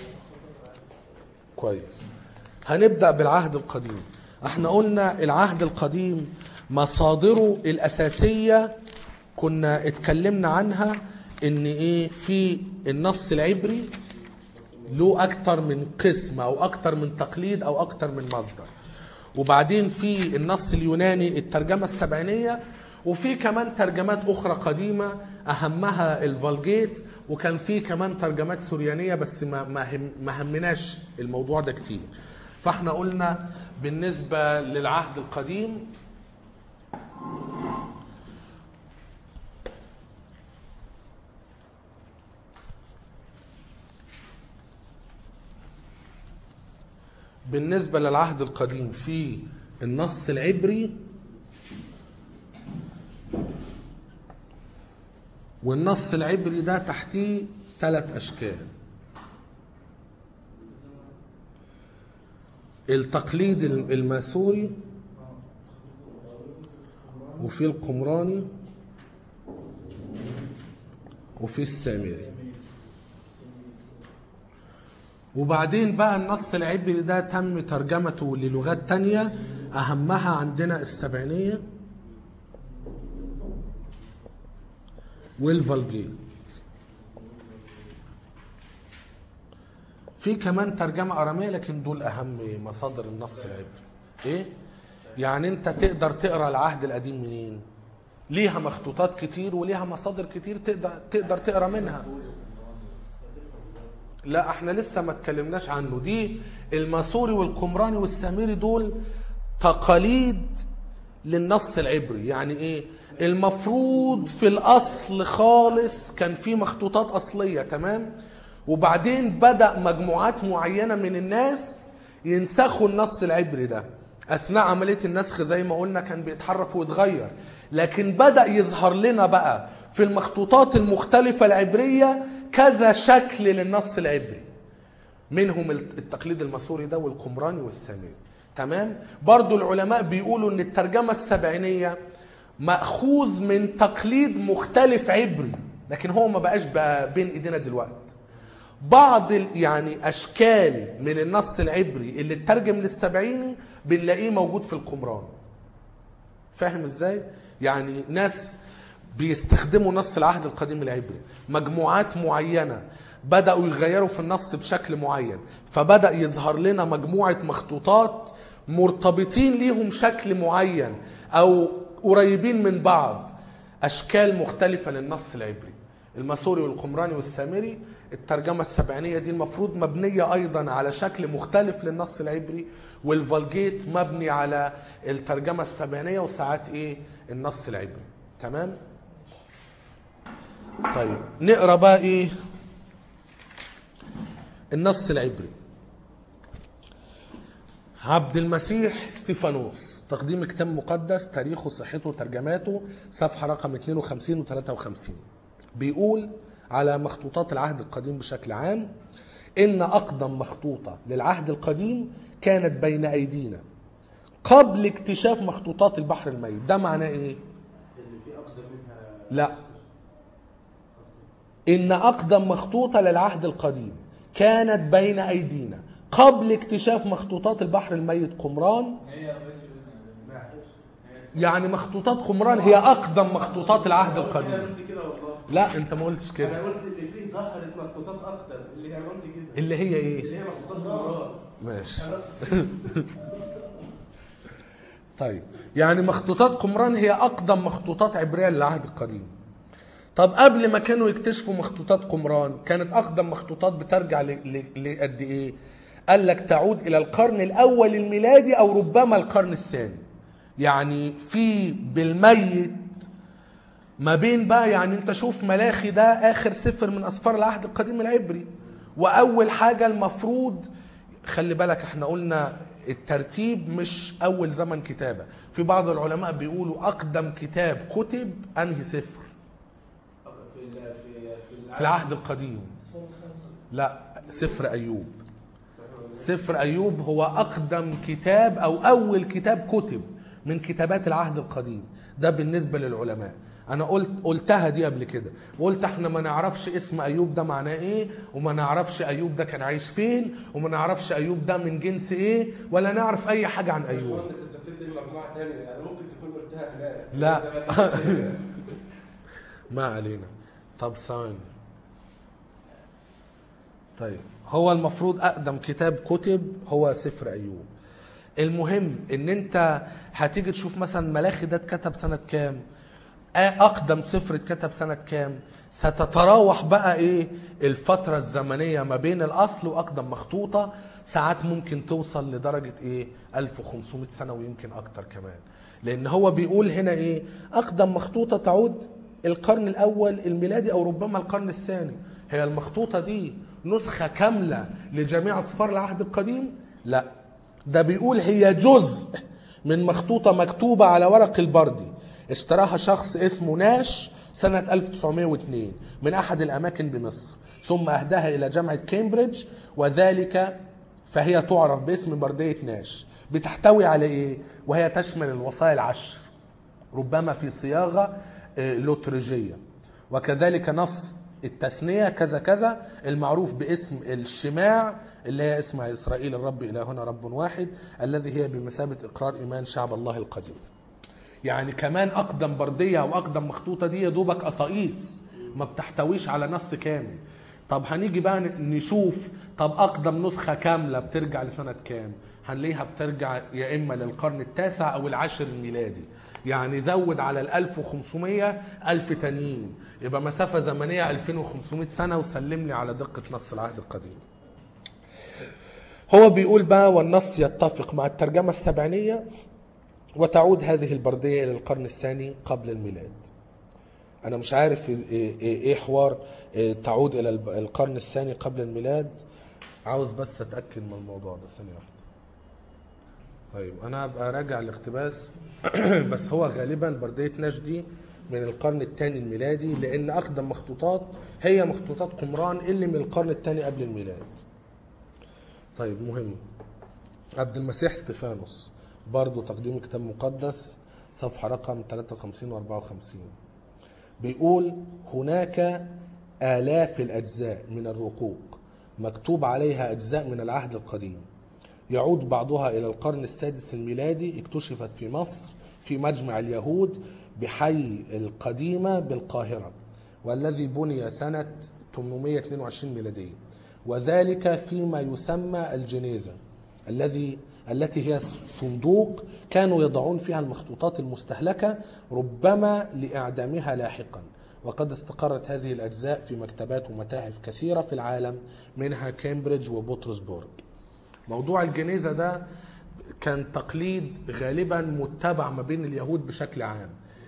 كويس هنبدأ بالعهد القديم احنا قلنا العهد القديم مصادره الأساسية كنا اتكلمنا عنها ان ايه في النص العبري له اكتر من قسم او اكتر من تقليد او اكتر من مصدر وبعدين في النص اليوناني الترجمة السبعينية وفي كمان ترجمات اخرى قديمة اهمها الفالجيت وكان في كمان ترجمات سوريانية بس ما ما هم ما همناش الموضوع ده كتير فاحنا قلنا بالنسبة للعهد القديم بالنسبة للعهد القديم في النص العبري والنص العبري ده تحتيه ثلاث أشكال التقليد الماسوري وفي القمراني وفي السامري وبعدين بقى النص العبري ده تم ترجمته للغات تانية أهمها عندنا السبعينية والفالجيت في كمان ترجمة أرامية لكن دول أهم مصادر النص العبري إيه؟ يعني أنت تقدر تقرأ العهد القديم منين؟ ليها مخطوطات كتير وليها مصادر كتير تقدر تقدر تقرا منها لا احنا لسه ما اتكلمناش عنه دي الماسوري والقمراني والسامري دول تقاليد للنص العبري يعني ايه المفروض في الاصل خالص كان في مخطوطات اصليه تمام وبعدين بدا مجموعات معينه من الناس ينسخوا النص العبري ده اثناء عمليه النسخ زي ما قلنا كان بيتحرف ويتغير لكن بدا يظهر لنا بقى في المخطوطات المختلفه العبريه كذا شكل للنص العبري منهم التقليد الماسوري ده والقمراني والسامري تمام برضو العلماء بيقولوا ان الترجمه السبعينيه ماخوذ من تقليد مختلف عبري لكن هو ما بقاش بقى بين ايدينا دلوقتي بعض ال- يعني اشكال من النص العبري اللي اترجم للسبعيني بنلاقيه موجود في القمران فاهم ازاي يعني ناس بيستخدموا نص العهد القديم العبري مجموعات معينة بدأوا يغيروا في النص بشكل معين فبدأ يظهر لنا مجموعة مخطوطات مرتبطين ليهم شكل معين أو قريبين من بعض أشكال مختلفة للنص العبري الماسوري والقمراني والسامري الترجمة السبعينية دي المفروض مبنية أيضا على شكل مختلف للنص العبري والفالجيت مبني على الترجمة السبعينية وساعات إيه النص العبري تمام طيب نقرا بقى ايه النص العبري عبد المسيح ستيفانوس تقديم كتاب مقدس تاريخه صحته ترجماته صفحة رقم 52 و 53 بيقول على مخطوطات العهد القديم بشكل عام إن أقدم مخطوطة للعهد القديم كانت بين أيدينا قبل اكتشاف مخطوطات البحر الميت ده معناه إيه؟ اللي فيه اقدم منها لا إن أقدم مخطوطة للعهد القديم كانت بين أيدينا قبل اكتشاف مخطوطات البحر الميت قمران هي ماشي ما يعرفش يعني مخطوطات قمران هي أقدم مخطوطات العهد انا القديم قلت كده والله لا أنت ما قلتش انا كده قلت اللي فيه ظهرت مخطوطات اكتر اللي هي قلت كده اللي هي إيه؟ اللي هي مخطوطات قمران ماشي خلاص طيب يعني مخطوطات قمران هي أقدم مخطوطات عبرية للعهد القديم طب قبل ما كانوا يكتشفوا مخطوطات قمران كانت أقدم مخطوطات بترجع ل- ل- لقد إيه؟ قال لك تعود إلى القرن الأول الميلادي أو ربما القرن الثاني يعني في بالميت ما بين بقى يعني انت شوف ملاخي ده اخر سفر من اسفار العهد القديم العبري واول حاجه المفروض خلي بالك احنا قلنا الترتيب مش اول زمن كتابه في بعض العلماء بيقولوا اقدم كتاب كتب انهي سفر في ال- في في العهد القديم لا سفر ايوب سفر ايوب هو اقدم كتاب او اول كتاب كتب من كتابات العهد القديم ده بالنسبه للعلماء انا قلت قلتها دي قبل كده وقلت احنا ما نعرفش اسم ايوب ده معناه ايه وما نعرفش ايوب ده كان عايش فين وما نعرفش ايوب ده من جنس ايه ولا نعرف اي حاجه عن ايوب باشمهندس انت بتدي مجموعه ثانيه يعني ممكن تكون قلتها هناك لا. ما علينا طب ثواني طيب هو المفروض اقدم كتاب كتب هو سفر ايوب المهم ان انت هتيجي تشوف مثلا ملاخي ده اتكتب سنه كام آه، اقدم سفر اتكتب سنه كام ستتراوح بقى ايه الفتره الزمنيه ما بين الاصل واقدم مخطوطه ساعات ممكن توصل لدرجه ايه 1500 سنه ويمكن اكتر كمان لان هو بيقول هنا ايه اقدم مخطوطه تعود القرن الاول الميلادي او ربما القرن الثاني هي المخطوطه دي نسخه كامله لجميع اصفار العهد القديم لا ده بيقول هي جزء من مخطوطة مكتوبة على ورق البردي اشتراها شخص اسمه ناش سنة 1902 من أحد الأماكن بمصر ثم أهداها إلى جامعة كامبريدج وذلك فهي تعرف باسم بردية ناش بتحتوي على إيه؟ وهي تشمل الوصايا العشر ربما في صياغة آه، لوترجية وكذلك نص التثنية كذا كذا المعروف باسم الشماع اللي هي اسمها إسرائيل الرب إلهنا رب واحد الذي هي بمثابة إقرار إيمان شعب الله القديم يعني كمان أقدم بردية أو أقدم مخطوطة دي يا دوبك قصايص ما بتحتويش على نص كامل طب هنيجي بقى ن- نشوف طب أقدم نسخة كاملة بترجع لسنة كام هنلاقيها بترجع يا إما للقرن التاسع أو العاشر الميلادي يعني زود على ال 1500 ألف تانيين يبقى مسافة زمنية 2500 سنة وسلم لي على دقة نص العهد القديم هو بيقول بقى والنص يتفق مع الترجمة السبعينية وتعود هذه البردية إلى القرن الثاني قبل الميلاد أنا مش عارف إيه, إيه, إيه حوار إيه تعود إلى الب- القرن الثاني قبل الميلاد عاوز بس أتأكد من الموضوع ده ثانية واحدة طيب أنا هبقى راجع الاقتباس بس هو غالبا بردية نجدي من القرن الثاني الميلادي لأن أقدم مخطوطات هي مخطوطات قمران اللي من القرن الثاني قبل الميلاد طيب مهم عبد المسيح ستيفانوس برضو تقديم كتاب مقدس صفحة رقم 53 و 54 بيقول هناك آلاف الأجزاء من الرقوق مكتوب عليها أجزاء من العهد القديم يعود بعضها إلى القرن السادس الميلادي اكتشفت في مصر في مجمع اليهود بحي القديمة بالقاهرة والذي بني سنة 822 ميلادية وذلك فيما يسمى الجنيزة الذي التي هي صندوق كانوا يضعون فيها المخطوطات المستهلكة ربما لإعدامها لاحقا وقد استقرت هذه الأجزاء في مكتبات ومتاحف كثيرة في العالم منها كامبريدج وبطرسبورغ موضوع الجنيزة ده كان تقليد غالبا متبع ما بين اليهود بشكل عام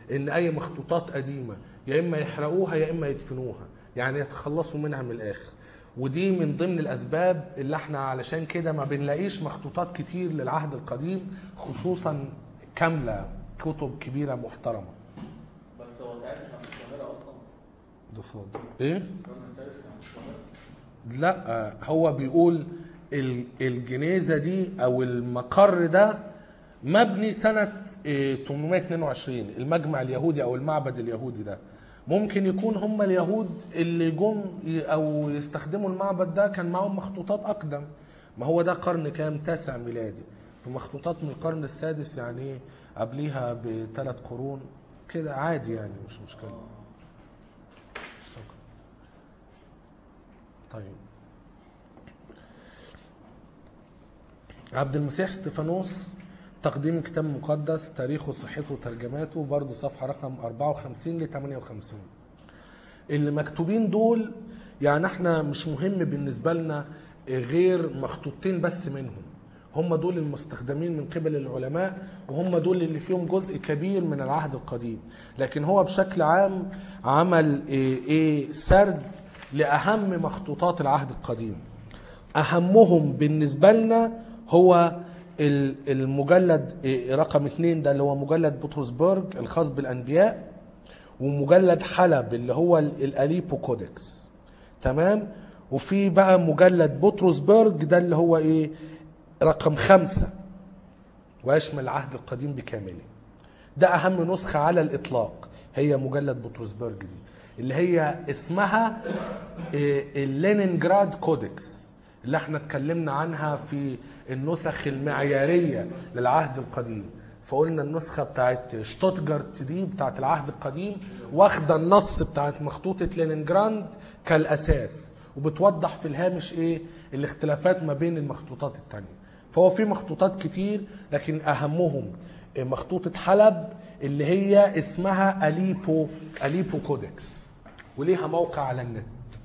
ان اي مخطوطات قديمه يا اما يحرقوها يا اما يدفنوها يعني يتخلصوا منها من الاخر ودي من ضمن الاسباب اللي احنا علشان كده ما بنلاقيش مخطوطات كتير للعهد القديم خصوصا كامله كتب كبيره محترمه بس هو ساعتها كان في القاهرة أصلا ده فاضي ايه كان الفارس كان في القاهرة لا هو بيقول ال- الجنيزه دي او المقر ده مبني سنه إيه، 822 المجمع اليهودي او المعبد اليهودي ده ممكن يكون هم اليهود اللي جم ي- او يستخدموا المعبد ده كان معاهم مخطوطات اقدم ما هو ده قرن كام تاسع ميلادي فمخطوطات من القرن السادس يعني إيه؟ قبليها بثلاث قرون كده عادي يعني مش مشكله شكرا طيب عبد المسيح استفانوس تقديم كتاب مقدس تاريخه صحته وترجماته برضه صفحة رقم 54 ل 58 اللي مكتوبين دول يعني احنا مش مهم بالنسبة لنا غير مخطوطين بس منهم هم دول المستخدمين من قبل العلماء وهم دول اللي فيهم جزء كبير من العهد القديم لكن هو بشكل عام عمل ايه, ايه سرد لأهم مخطوطات العهد القديم اهمهم بالنسبه لنا هو ال- المجلد إيه، رقم اثنين ده اللي هو مجلد بطرسبرج الخاص بالانبياء ومجلد حلب اللي هو ال- الاليبو كودكس تمام وفي بقى مجلد بطرسبرج ده اللي هو ايه رقم خمسة ويشمل العهد القديم بكامله ده اهم نسخة على الاطلاق هي مجلد بطرسبرج دي اللي هي اسمها إيه، اللينينجراد كودكس اللي احنا اتكلمنا عنها في النسخ المعيارية للعهد القديم فقلنا النسخة بتاعت شتوتجارت دي بتاعت العهد القديم واخدة النص بتاعت مخطوطة لينينجراند كالأساس وبتوضح في الهامش ايه الاختلافات ما بين المخطوطات التانية فهو في مخطوطات كتير لكن اهمهم مخطوطة حلب اللي هي اسمها أليبو أليبو كودكس وليها موقع على النت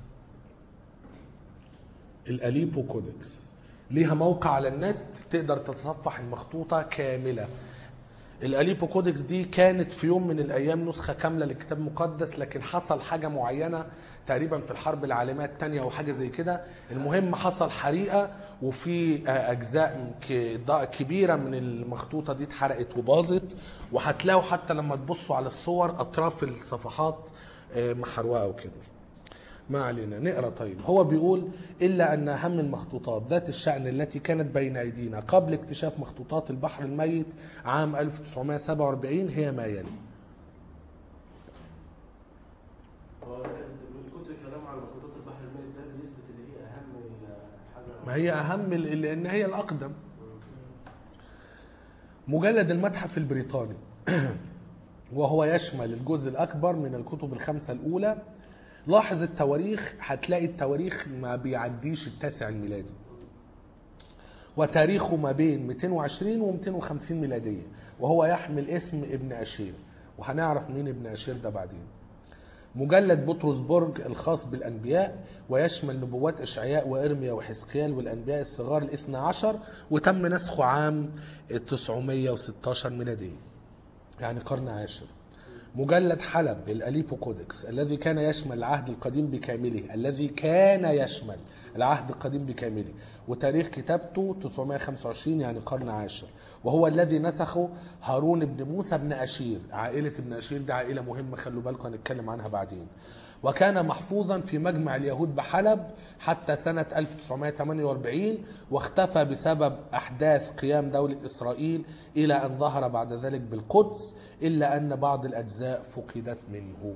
الأليبو كودكس ليها موقع على النت تقدر تتصفح المخطوطة كاملة الأليبو كودكس دي كانت في يوم من الأيام نسخة كاملة للكتاب المقدس لكن حصل حاجة معينة تقريبا في الحرب العالمية الثانية أو حاجة زي كده المهم حصل حريقة وفي آه، أجزاء ك- ض- كبيرة من المخطوطة دي اتحرقت وباظت وهتلاقوا حتى لما تبصوا على الصور أطراف الصفحات آه، محروقة وكده ما علينا نقرا طيب هو بيقول الا ان اهم المخطوطات ذات الشان التي كانت بين ايدينا قبل اكتشاف مخطوطات البحر الميت عام 1947 هي ما يلي هو من كتر كلام عن خطوط البحر الميت ده بيثبت ان هي اهم حاجه ما هي اهم ال- لان هي الاقدم مجلد المتحف البريطاني وهو يشمل الجزء الاكبر من الكتب الخمسه الاولى لاحظ التواريخ هتلاقي التواريخ ما بيعديش التاسع الميلادي وتاريخه ما بين 220 و 250 ميلادية وهو يحمل اسم ابن أشير وهنعرف مين ابن أشير ده بعدين مجلد بطرسبرج الخاص بالأنبياء ويشمل نبوات إشعياء وإرميا وحزقيال والأنبياء الصغار الاثنى عشر وتم نسخه عام 916 ميلادية يعني قرن عاشر مجلد حلب الأليبو كودكس الذي كان يشمل العهد القديم بكامله الذي كان يشمل العهد القديم بكامله وتاريخ كتابته 925 يعني قرن عاشر وهو الذي نسخه هارون بن موسى بن أشير عائلة ابن أشير دي عائلة مهمة خلوا بالكم هنتكلم عنها بعدين وكان محفوظا في مجمع اليهود بحلب حتى سنة 1948 واختفى بسبب أحداث قيام دولة إسرائيل إلى أن ظهر بعد ذلك بالقدس إلا أن بعض الأجزاء فقدت منه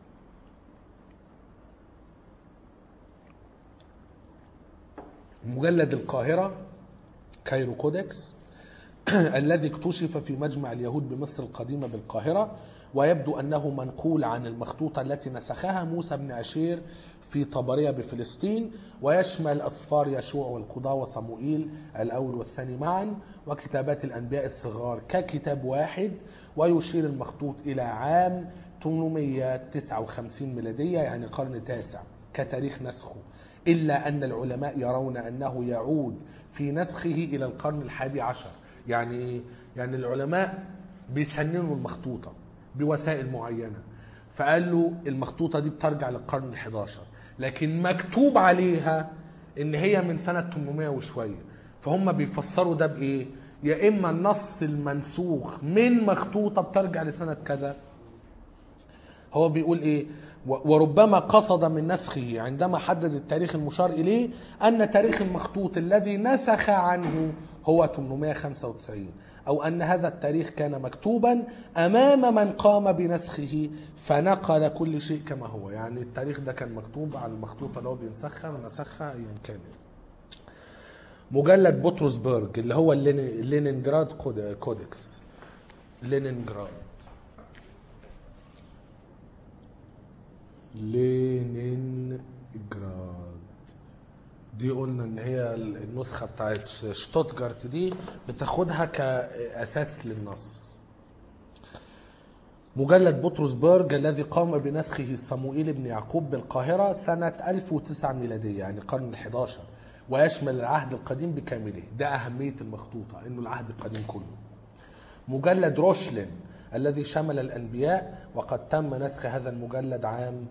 مجلد القاهرة كايرو كودكس الذي اكتشف في مجمع اليهود بمصر القديمة بالقاهرة ويبدو أنه منقول عن المخطوطة التي نسخها موسى بن أشير في طبرية بفلسطين ويشمل أسفار يشوع والقضاء وصموئيل الأول والثاني معا وكتابات الأنبياء الصغار ككتاب واحد ويشير المخطوط إلى عام 859 ميلادية يعني قرن تاسع كتاريخ نسخه إلا أن العلماء يرون أنه يعود في نسخه إلى القرن الحادي عشر يعني إيه؟ يعني العلماء بيسننوا المخطوطة بوسائل معينه فقال له المخطوطه دي بترجع للقرن ال11 لكن مكتوب عليها ان هي من سنه 800 وشويه فهم بيفسروا ده بايه يا اما النص المنسوخ من مخطوطه بترجع لسنه كذا هو بيقول ايه و- وربما قصد من نسخه عندما حدد التاريخ المشار اليه ان تاريخ المخطوط الذي نسخ عنه هو 895 او ان هذا التاريخ كان مكتوبا امام من قام بنسخه فنقل كل شيء كما هو يعني التاريخ ده كان مكتوب على المخطوطه اللي هو بينسخها ونسخها ايا كان مجلد بطرسبرج اللي هو اللين- لينينجراد كود- كودكس لينينجراد لينينجراد دي قلنا ان هي النسخه بتاعت شتوتجارت دي بتاخدها كاساس للنص مجلد بطرسبرج الذي قام بنسخه صموئيل بن يعقوب بالقاهرة سنة 1009 ميلادية يعني القرن ال11 ويشمل العهد القديم بكامله ده أهمية المخطوطة إنه العهد القديم كله مجلد روشلين الذي شمل الأنبياء وقد تم نسخ هذا المجلد عام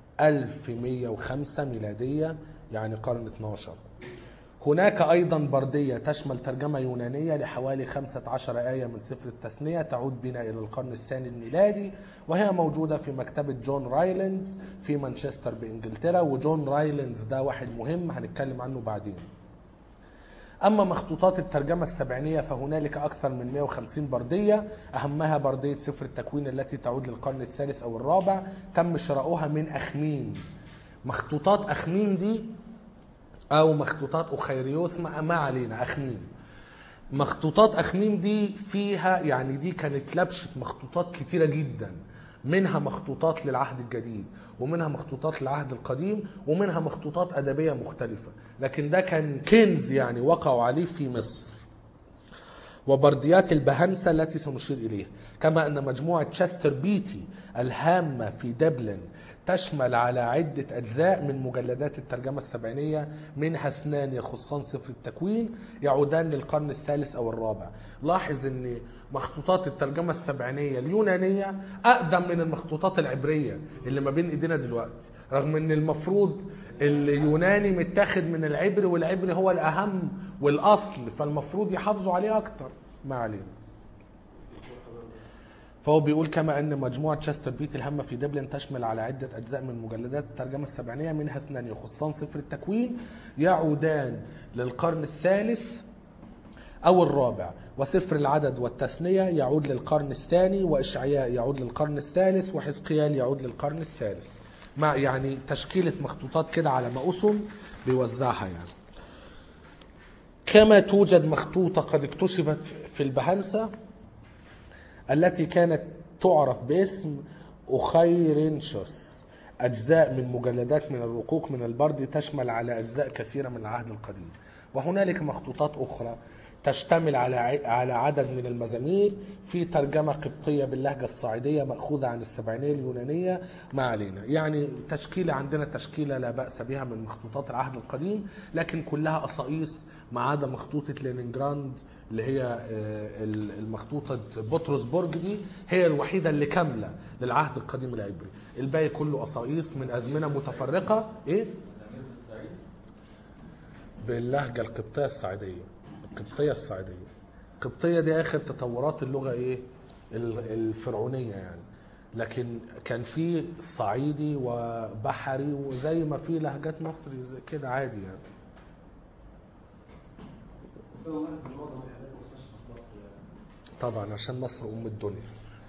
1105 ميلادية يعني قرن 12 هناك أيضا بردية تشمل ترجمة يونانية لحوالي 15 آية من سفر التثنية تعود بنا إلى القرن الثاني الميلادي وهي موجودة في مكتبة جون رايلندز في مانشستر بإنجلترا وجون رايلندز ده واحد مهم هنتكلم عنه بعدين أما مخطوطات الترجمة السبعينية فهنالك أكثر من 150 بردية أهمها بردية سفر التكوين التي تعود للقرن الثالث أو الرابع تم شراؤها من أخميم مخطوطات أخميم دي أو مخطوطات أخيريوس ما ما علينا أخميم مخطوطات أخميم دي فيها يعني دي كانت لبشة مخطوطات كتيرة جدا منها مخطوطات للعهد الجديد ومنها مخطوطات للعهد القديم ومنها مخطوطات أدبية مختلفة لكن ده كان كنز يعني وقعوا عليه في مصر وبرديات البهنسة التي سنشير إليها كما أن مجموعة تشستر بيتي الهامة في دبلن تشمل على عدة أجزاء من مجلدات الترجمة السبعينية منها اثنان يخصان سفر التكوين يعودان للقرن الثالث أو الرابع لاحظ أن مخطوطات الترجمة السبعينية اليونانية أقدم من المخطوطات العبرية اللي ما بين إيدينا دلوقتي رغم أن المفروض اليوناني متاخد من العبري والعبري هو الأهم والأصل فالمفروض يحافظوا عليه أكتر ما علينا فهو بيقول كما ان مجموعه تشستر بيت الهامه في دبلن تشمل على عده اجزاء من مجلدات الترجمه السبعينيه منها اثنان يخصان سفر التكوين يعودان للقرن الثالث او الرابع وسفر العدد والتثنيه يعود للقرن الثاني واشعياء يعود للقرن الثالث وحزقيال يعود للقرن الثالث مع يعني تشكيله مخطوطات كده على ما اسم بيوزعها يعني كما توجد مخطوطه قد اكتشفت في البهنسه التي كانت تعرف باسم أخيرنشوس أجزاء من مجلدات من الرقوق من البرد تشمل على أجزاء كثيرة من العهد القديم وهنالك مخطوطات أخرى تشتمل على ع- على عدد من المزامير في ترجمة قبطية باللهجة الصعيدية مأخوذة عن السبعينية اليونانية ما علينا يعني تشكيلة عندنا تشكيلة لا بأس بها من مخطوطات العهد القديم لكن كلها قصائص ما عدا مخطوطة لينينجراند اللي هي آه، ال- المخطوطة بطرسبرج دي هي الوحيدة اللي كاملة للعهد القديم العبري الباقي كله قصائص من أزمنة متفرقة إيه؟ مزامير الصعيد باللهجة القبطية الصعيدية القبطية الصعيدية القبطية دي آخر تطورات اللغة إيه ال- الفرعونية يعني لكن كان في صعيدي وبحري وزي ما في لهجات مصري زي كده عادي يعني بس انا ملاحظ ان معظم الحاجات منتشره في مصر يعني طبعا عشان مصر أم الدنيا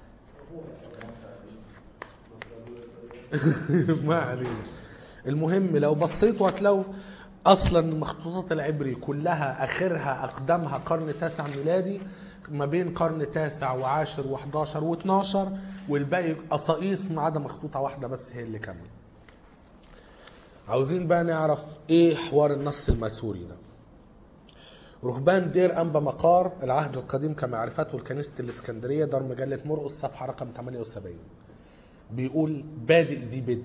ما علينا المهم لو بصيتوا هتلاقوا اصلا المخطوطات العبري كلها اخرها اقدمها قرن تاسع ميلادي ما بين قرن تاسع وعاشر و11 و12 والباقي قصائص ما عدا مخطوطه واحده بس هي اللي كامله. عاوزين بقى نعرف ايه حوار النص الماسوري ده. رهبان دير أنبا مقار العهد القديم كما عرفته الكنيسة الإسكندرية دار مجلة مرقس صفحة رقم 78 بيقول بادئ ذي بدء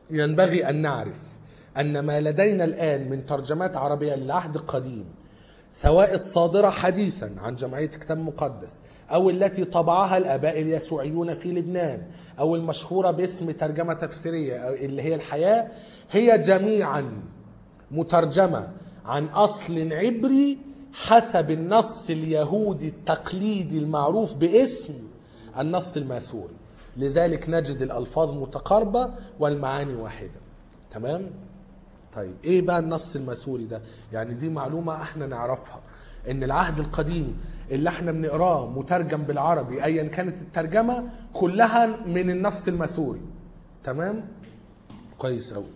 ينبغي أن نعرف أن ما لدينا الآن من ترجمات عربية للعهد القديم سواء الصادرة حديثا عن جمعية كتاب مقدس أو التي طبعها الآباء اليسوعيون في لبنان أو المشهورة باسم ترجمة تفسيرية أو اللي هي الحياة هي جميعا مترجمة عن أصل عبري حسب النص اليهودي التقليدي المعروف باسم النص الماسوري لذلك نجد الألفاظ متقاربة والمعاني واحدة تمام؟ طيب ايه بقى النص الماسوري ده يعني دي معلومة احنا نعرفها ان العهد القديم اللي احنا بنقراه مترجم بالعربي ايا كانت الترجمة كلها من النص الماسوري تمام كويس قوي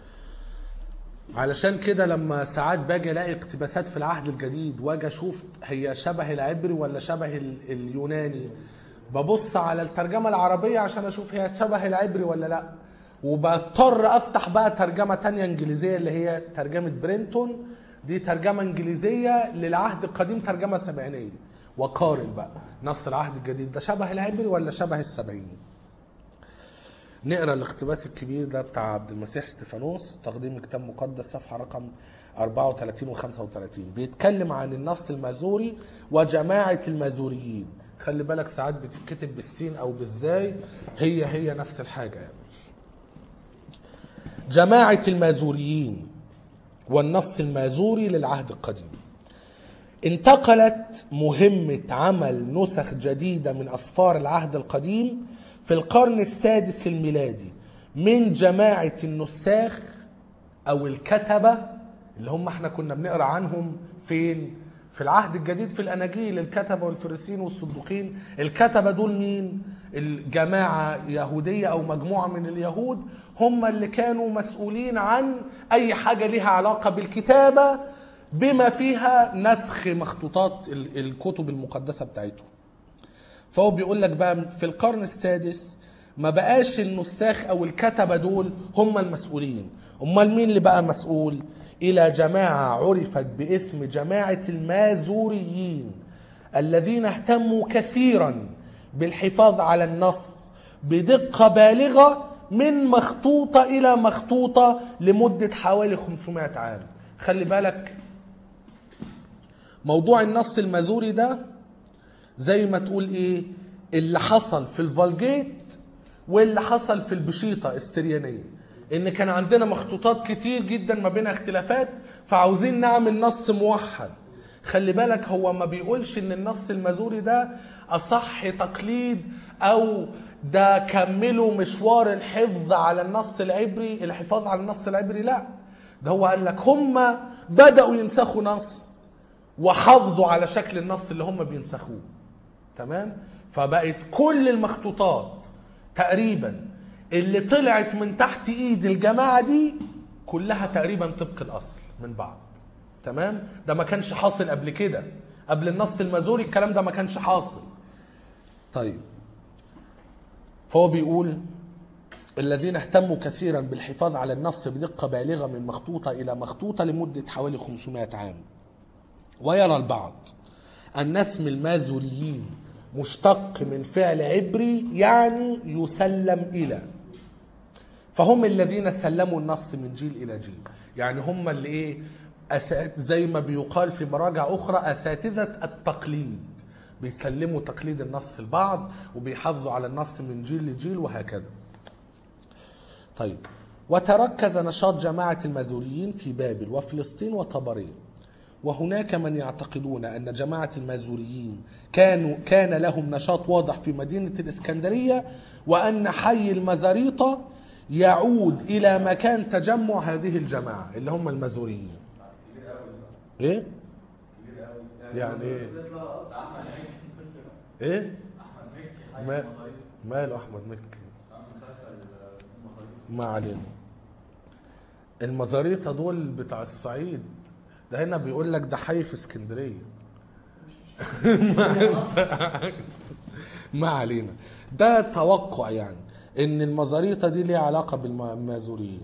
علشان كده لما ساعات باجي الاقي اقتباسات في العهد الجديد واجي اشوف هي شبه العبري ولا شبه ال- اليوناني ببص على الترجمه العربيه عشان اشوف هي شبه العبري ولا لا وبضطر افتح بقى ترجمه تانية انجليزيه اللي هي ترجمه برينتون دي ترجمه انجليزيه للعهد القديم ترجمه سبعينيه وقارن بقى نص العهد الجديد ده شبه العبري ولا شبه السبعيني نقرا الاقتباس الكبير ده بتاع عبد المسيح استفانوس تقديم كتاب مقدس صفحه رقم 34 و 35 بيتكلم عن النص المازوري وجماعه المازوريين خلي بالك ساعات بتتكتب بالسين او بالزاي هي هي نفس الحاجه يعني. جماعه المازوريين والنص المازوري للعهد القديم انتقلت مهمة عمل نسخ جديدة من أسفار العهد القديم في القرن السادس الميلادي من جماعة النساخ أو الكتبة اللي هم احنا كنا بنقرأ عنهم فين؟ في العهد الجديد في الأناجيل الكتبة والفريسين والصدوقين الكتبة دول مين؟ الجماعة يهودية أو مجموعة من اليهود هم اللي كانوا مسؤولين عن أي حاجة لها علاقة بالكتابة بما فيها نسخ مخطوطات ال- الكتب المقدسة بتاعتهم فهو بيقول لك بقى في القرن السادس ما بقاش النساخ او الكتبة دول هم المسؤولين امال مين اللي بقى مسؤول الى جماعة عرفت باسم جماعة المازوريين الذين اهتموا كثيرا بالحفاظ على النص بدقة بالغة من مخطوطة إلى مخطوطة لمدة حوالي 500 عام خلي بالك موضوع النص المازوري ده زي ما تقول ايه اللي حصل في الفالجيت واللي حصل في البشيطة السريانية ان كان عندنا مخطوطات كتير جدا ما بينها اختلافات فعاوزين نعمل نص موحد خلي بالك هو ما بيقولش ان النص المازوري ده اصح تقليد او ده كملوا مشوار الحفظ على النص العبري الحفاظ على النص العبري لا ده هو قال لك هم بدأوا ينسخوا نص وحافظوا على شكل النص اللي هم بينسخوه تمام فبقت كل المخطوطات تقريبا اللي طلعت من تحت ايد الجماعه دي كلها تقريبا طبق الاصل من بعض تمام ده ما كانش حاصل قبل كده قبل النص المازوري الكلام ده ما كانش حاصل طيب فهو بيقول الذين اهتموا كثيرا بالحفاظ على النص بدقة بالغة من مخطوطة إلى مخطوطة لمدة حوالي 500 عام ويرى البعض أن اسم المازوريين مشتق من فعل عبري يعني يسلم إلى فهم الذين سلموا النص من جيل إلى جيل يعني هم اللي إيه أسات زي ما بيقال في مراجع أخرى أساتذة التقليد بيسلموا تقليد النص لبعض وبيحافظوا على النص من جيل لجيل وهكذا طيب وتركز نشاط جماعة المازوريين في بابل وفلسطين وطبرية وهناك من يعتقدون أن جماعة المازوريين كانوا كان لهم نشاط واضح في مدينة الإسكندرية وأن حي المزاريطة يعود إلى مكان تجمع هذه الجماعة اللي هم المازوريين كبير قوي إيه؟ كبير قوي يعني إيه؟ بيطلع اصلا احمد مكي إيه؟ احمد مكي حي ما- المصاريف ماله أحمد مكي عامل مسلسل المصاريف ما علينا المزاريطة دول بتاع الصعيد ده هنا بيقول لك ده حي في اسكندرية ما علينا ده توقع يعني ان المزاريطة دي ليها علاقة بالمازوريين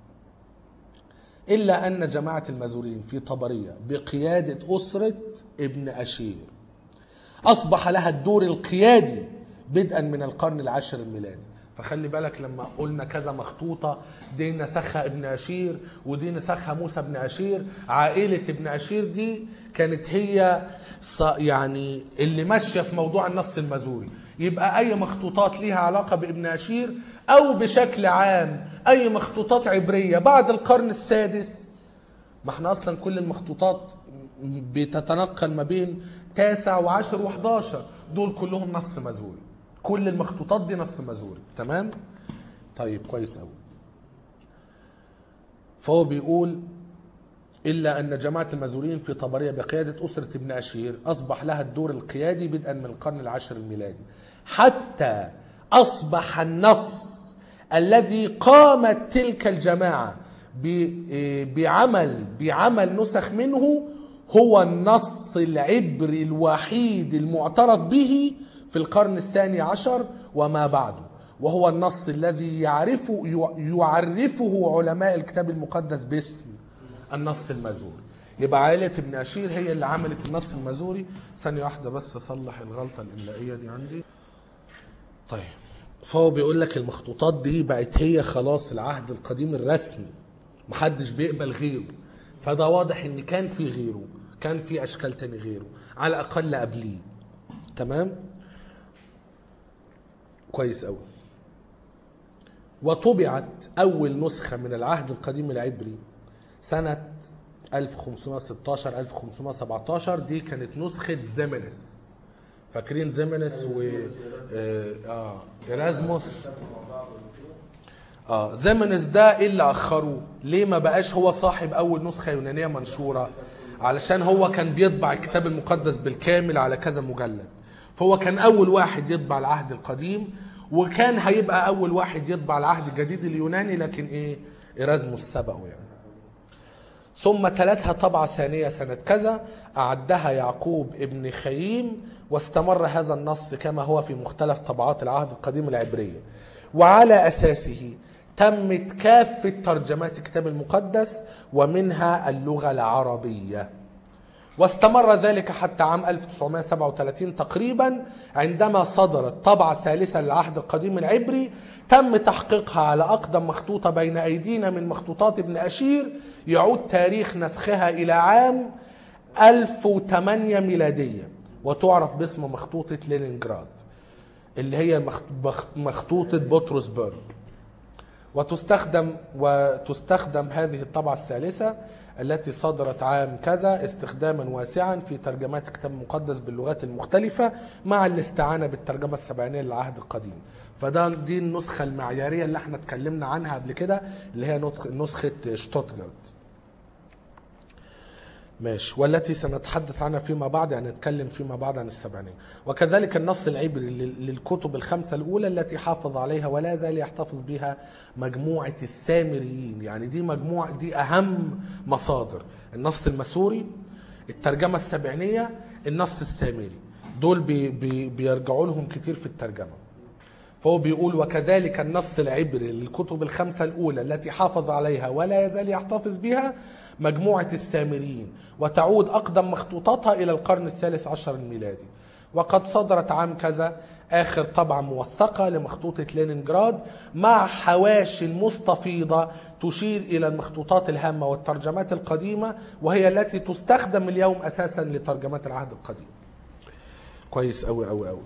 إلا أن جماعة المازوريين في طبرية بقيادة أسرة ابن أشير أصبح لها الدور القيادي بدءا من القرن العاشر الميلادي فخلي بالك لما قلنا كذا مخطوطة دي نسخها ابن أشير ودي نسخها موسى ابن أشير عائلة ابن أشير دي كانت هي ص- يعني اللي ماشية في موضوع النص المزوري يبقى أي مخطوطات ليها علاقة بابن أشير أو بشكل عام أي مخطوطات عبرية بعد القرن السادس ما احنا اصلا كل المخطوطات بتتنقل ما بين تاسع وعشر وحداشر دول كلهم نص مزوري كل المخطوطات دي نص مزوري تمام طيب كويس قوي فهو بيقول إلا أن جماعة المزوريين في طبرية بقيادة أسرة ابن أشير أصبح لها الدور القيادي بدءا من القرن العاشر الميلادي حتى أصبح النص الذي قامت تلك الجماعة ب- بعمل بعمل نسخ منه هو النص العبري الوحيد المعترف به في القرن الثاني عشر وما بعده وهو النص الذي يعرفه يعرفه علماء الكتاب المقدس باسم النص المزوري يبقى عائلة ابن أشير هي اللي عملت النص المزوري ثانية واحدة بس أصلح الغلطة الإملائية دي عندي طيب فهو بيقول لك المخطوطات دي بقت هي خلاص العهد القديم الرسمي محدش بيقبل غيره فده واضح ان كان في غيره كان في اشكال تاني غيره على الاقل قبليه تمام كويس قوي وطبعت اول نسخه من العهد القديم العبري سنه 1516 1517 دي كانت نسخه زيمنس فاكرين زيمنس و اه, آه إرازموس اه زيمنس ده ايه اللي اخره ليه ما بقاش هو صاحب اول نسخه يونانيه منشوره علشان هو كان بيطبع الكتاب المقدس بالكامل على كذا مجلد فهو كان اول واحد يطبع العهد القديم وكان هيبقى اول واحد يطبع العهد الجديد اليوناني لكن ايه إرازموس سبقه يعني ثم تلتها طبعة ثانية سنة كذا أعدها يعقوب ابن خيم واستمر هذا النص كما هو في مختلف طبعات العهد القديم العبرية وعلى أساسه تمت كافة ترجمات الكتاب المقدس ومنها اللغة العربية واستمر ذلك حتى عام 1937 تقريبا عندما صدرت طبعة ثالثة للعهد القديم العبري تم تحقيقها على أقدم مخطوطة بين أيدينا من مخطوطات ابن أشير يعود تاريخ نسخها إلى عام 1008 ميلادية وتعرف باسم مخطوطة لينينجراد اللي هي مخ- مخ- مخطوطة بطرسبرج وتستخدم وتستخدم هذه الطبعة الثالثة التي صدرت عام كذا استخداما واسعا في ترجمات الكتاب المقدس باللغات المختلفة مع الاستعانة بالترجمة السبعينية للعهد القديم فده دي النسخة المعيارية اللي احنا اتكلمنا عنها قبل كده اللي هي نسخ- نسخة شتوتجارت ماشي والتي سنتحدث عنها فيما بعد يعني نتكلم فيما بعد عن السبعينية وكذلك النص العبري لل- للكتب الخمسة الأولى التي حافظ عليها ولا زال يحتفظ بها مجموعة السامريين يعني دي مجموعة دي أهم مصادر النص المسوري الترجمة السبعينية النص السامري دول بي بي بيرجعوا لهم كتير في الترجمة فهو بيقول وكذلك النص العبري للكتب الخمسة الأولى التي حافظ عليها ولا يزال يحتفظ بها مجموعة السامريين وتعود أقدم مخطوطاتها إلى القرن الثالث عشر الميلادي وقد صدرت عام كذا آخر طبعة موثقة لمخطوطة لينينجراد مع حواشي مستفيضة تشير إلى المخطوطات الهامة والترجمات القديمة وهي التي تستخدم اليوم أساسا لترجمات العهد القديم كويس أوي أوي أوي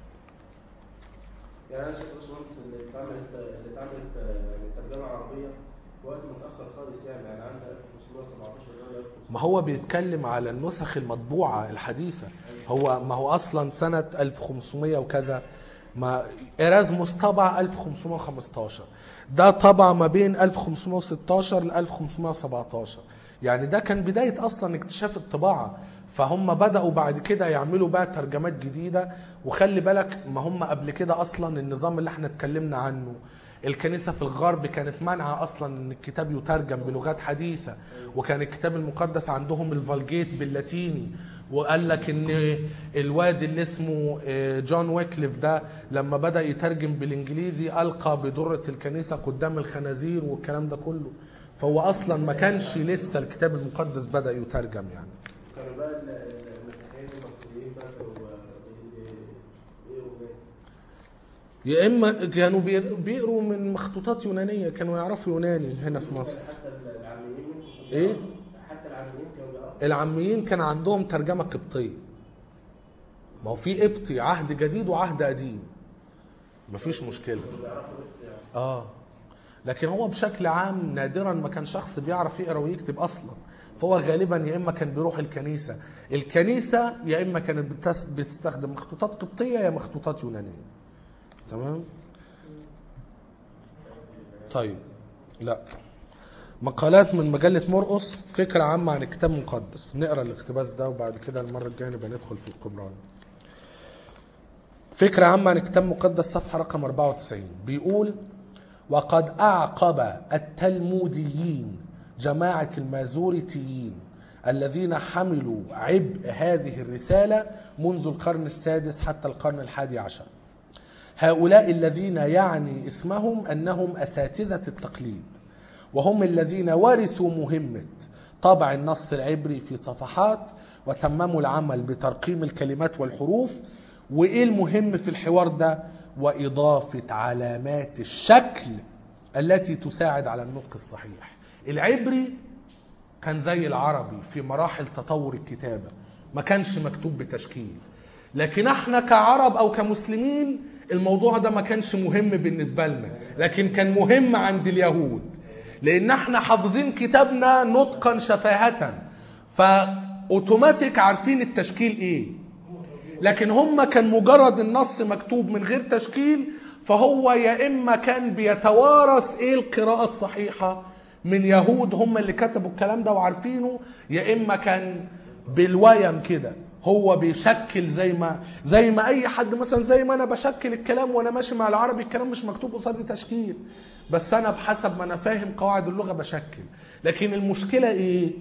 يعني انا شايف يا باشمهندس اللي اتعملت اللي اتعملت يعني الترجمه العربيه في وقت متاخر خالص يعني يعني عند 1517 ده 1500 ما هو بيتكلم على النسخ المطبوعة الحديثة هو ما هو أصلا سنة 1500 وكذا ما إرازموس طبع 1515 ده طبع ما بين 1516 ل 1517 يعني ده كان بداية أصلا اكتشاف الطباعة فهم بدأوا بعد كده يعملوا بقى ترجمات جديدة وخلي بالك ما هم قبل كده أصلا النظام اللي احنا اتكلمنا عنه الكنيسة في الغرب كانت مانعة أصلا أن الكتاب يترجم بلغات حديثة وكان الكتاب المقدس عندهم الفالجيت باللاتيني وقال لك ان الواد اللي اسمه آه، جون ويكليف ده لما بدا يترجم بالانجليزي القى بدره الكنيسه قدام الخنازير والكلام ده كله فهو اصلا ما كانش لسه الكتاب المقدس بدا يترجم يعني كانوا بقى ال- ال- المسيحيين المصريين بقى كانوا بي- بي- ايه وبيه يا اما كانوا بير- بيقروا من مخطوطات يونانيه كانوا يعرفوا يوناني هنا في مصر حتى العاميين منكم كانوا إيه؟ بيعرفوا؟ حتى العاميين كانوا بيعرفوا العاميين كان عندهم ترجمه قبطيه ما هو في قبطي عهد جديد وعهد قديم مفيش مشكله كانوا بيعرفوا بس يعني اه لكن هو بشكل عام نادرا ما كان شخص بيعرف يقرا ويكتب اصلا فهو غالبا يا اما كان بيروح الكنيسه الكنيسه يا اما كانت بتس- بتستخدم مخطوطات قبطيه يا مخطوطات يونانيه تمام طيب لا مقالات من مجلة مرقص فكرة عامة عن الكتاب المقدس نقرا الاقتباس ده وبعد كده المرة الجاية نبقى ندخل في القمران فكرة عامة عن الكتاب المقدس صفحة رقم 94 بيقول وقد أعقب التلموديين جماعة المازوريتيين الذين حملوا عبء هذه الرسالة منذ القرن السادس حتى القرن الحادي عشر هؤلاء الذين يعني اسمهم أنهم أساتذة التقليد وهم الذين ورثوا مهمة طبع النص العبري في صفحات وتمموا العمل بترقيم الكلمات والحروف وإيه المهم في الحوار ده وإضافة علامات الشكل التي تساعد على النطق الصحيح العبري كان زي العربي في مراحل تطور الكتابة ما كانش مكتوب بتشكيل لكن احنا كعرب او كمسلمين الموضوع ده ما كانش مهم بالنسبة لنا لكن كان مهم عند اليهود لان احنا حافظين كتابنا نطقا شفاهة فاوتوماتيك عارفين التشكيل ايه لكن هم كان مجرد النص مكتوب من غير تشكيل فهو يا اما كان بيتوارث ايه القراءة الصحيحة من يهود هم اللي كتبوا الكلام ده وعارفينه يا اما كان بالويم كده هو بيشكل زي ما زي ما اي حد مثلا زي ما انا بشكل الكلام وانا ماشي مع العربي الكلام مش مكتوب قصادي تشكيل بس انا بحسب ما انا فاهم قواعد اللغه بشكل لكن المشكله ايه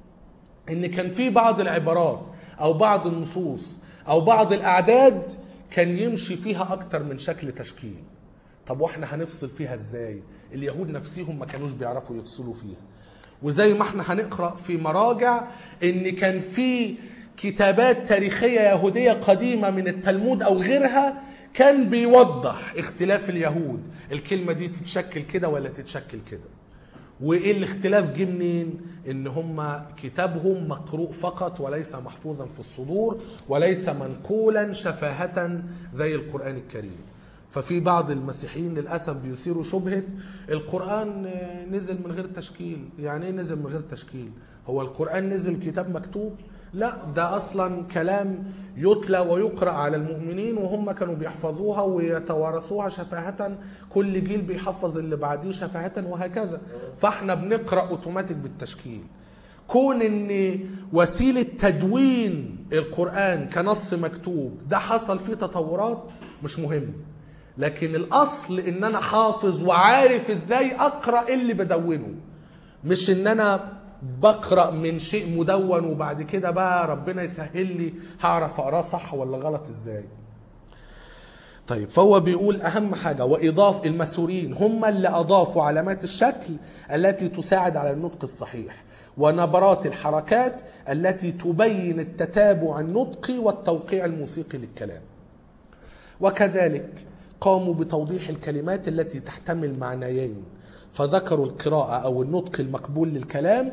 ان كان في بعض العبارات او بعض النصوص او بعض الاعداد كان يمشي فيها اكتر من شكل تشكيل طب واحنا هنفصل فيها ازاي اليهود نفسهم ما كانوش بيعرفوا يفصلوا فيها وزي ما احنا هنقرا في مراجع ان كان في كتابات تاريخيه يهوديه قديمه من التلمود او غيرها كان بيوضح اختلاف اليهود الكلمه دي تتشكل كده ولا تتشكل كده وايه الاختلاف جه منين ان هم كتابهم مقروء فقط وليس محفوظا في الصدور وليس منقولا شفاهة زي القرآن الكريم ففي بعض المسيحيين للاسف بيثيروا شبهه القران نزل من غير تشكيل يعني ايه نزل من غير تشكيل هو القران نزل كتاب مكتوب لا ده اصلا كلام يتلى ويقرا على المؤمنين وهم كانوا بيحفظوها ويتوارثوها شفاهه كل جيل بيحفظ اللي بعديه شفاهه وهكذا فاحنا بنقرا اوتوماتيك بالتشكيل كون ان وسيله تدوين القران كنص مكتوب ده حصل فيه تطورات مش مهم لكن الاصل ان انا حافظ وعارف ازاي اقرا اللي بدونه مش ان انا بقرا من شيء مدون وبعد كده بقى ربنا يسهل لي هعرف اقراه صح ولا غلط ازاي طيب فهو بيقول اهم حاجه واضاف المسورين هم اللي اضافوا علامات الشكل التي تساعد على النطق الصحيح ونبرات الحركات التي تبين التتابع النطقي والتوقيع الموسيقي للكلام وكذلك قاموا بتوضيح الكلمات التي تحتمل معنيين فذكروا القراءة أو النطق المقبول للكلام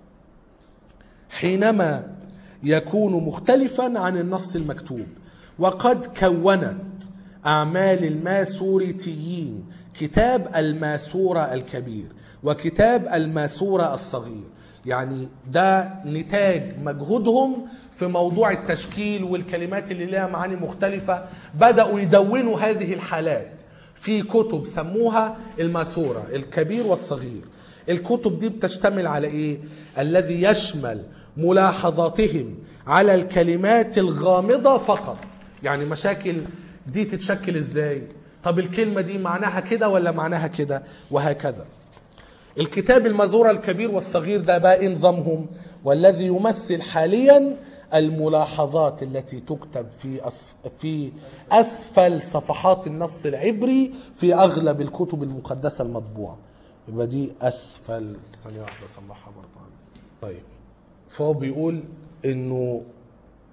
حينما يكون مختلفا عن النص المكتوب وقد كونت أعمال الماسوريتيين كتاب الماسورة الكبير وكتاب الماسورة الصغير يعني ده نتاج مجهودهم في موضوع التشكيل والكلمات اللي لها معاني مختلفة بدأوا يدونوا هذه الحالات في كتب سموها الماسورة الكبير والصغير الكتب دي بتشتمل على ايه الذي يشمل ملاحظاتهم على الكلمات الغامضة فقط يعني مشاكل دي تتشكل ازاي طب الكلمة دي معناها كده ولا معناها كده وهكذا الكتاب المزورة الكبير والصغير ده بقى إيه نظامهم والذي يمثل حاليا الملاحظات التي تكتب في أسف في اسفل صفحات النص العبري في اغلب الكتب المقدسه المطبوعه يبقى دي اسفل ثانيه واحده اصلحها برضه طيب فهو بيقول انه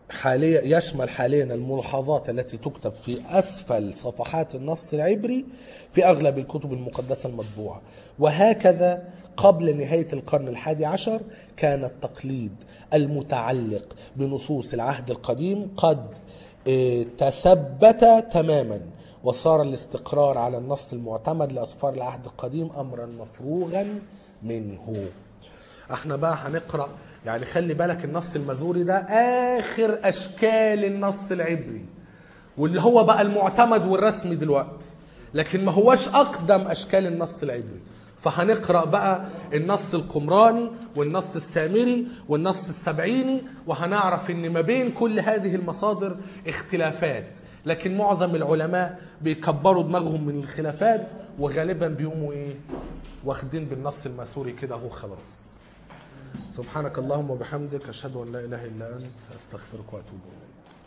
حاليا يشمل حاليا الملاحظات التي تكتب في اسفل صفحات النص العبري في اغلب الكتب المقدسه المطبوعه وهكذا قبل نهايه القرن الحادي عشر كان التقليد المتعلق بنصوص العهد القديم قد آه، تثبت تماما وصار الاستقرار على النص المعتمد لاسفار العهد القديم امرا مفروغا منه احنا بقى هنقرا يعني خلي بالك النص المزوري ده اخر اشكال النص العبري واللي هو بقى المعتمد والرسمي دلوقتي لكن ما هوش اقدم اشكال النص العبري فهنقرا بقى النص القمراني والنص السامري والنص السبعيني وهنعرف ان ما بين كل هذه المصادر اختلافات لكن معظم العلماء بيكبروا دماغهم من الخلافات وغالبا بيقوموا ايه واخدين بالنص الماسوري كده هو خلاص سبحانك اللهم وبحمدك اشهد ان لا اله الا انت استغفرك واتوب اليك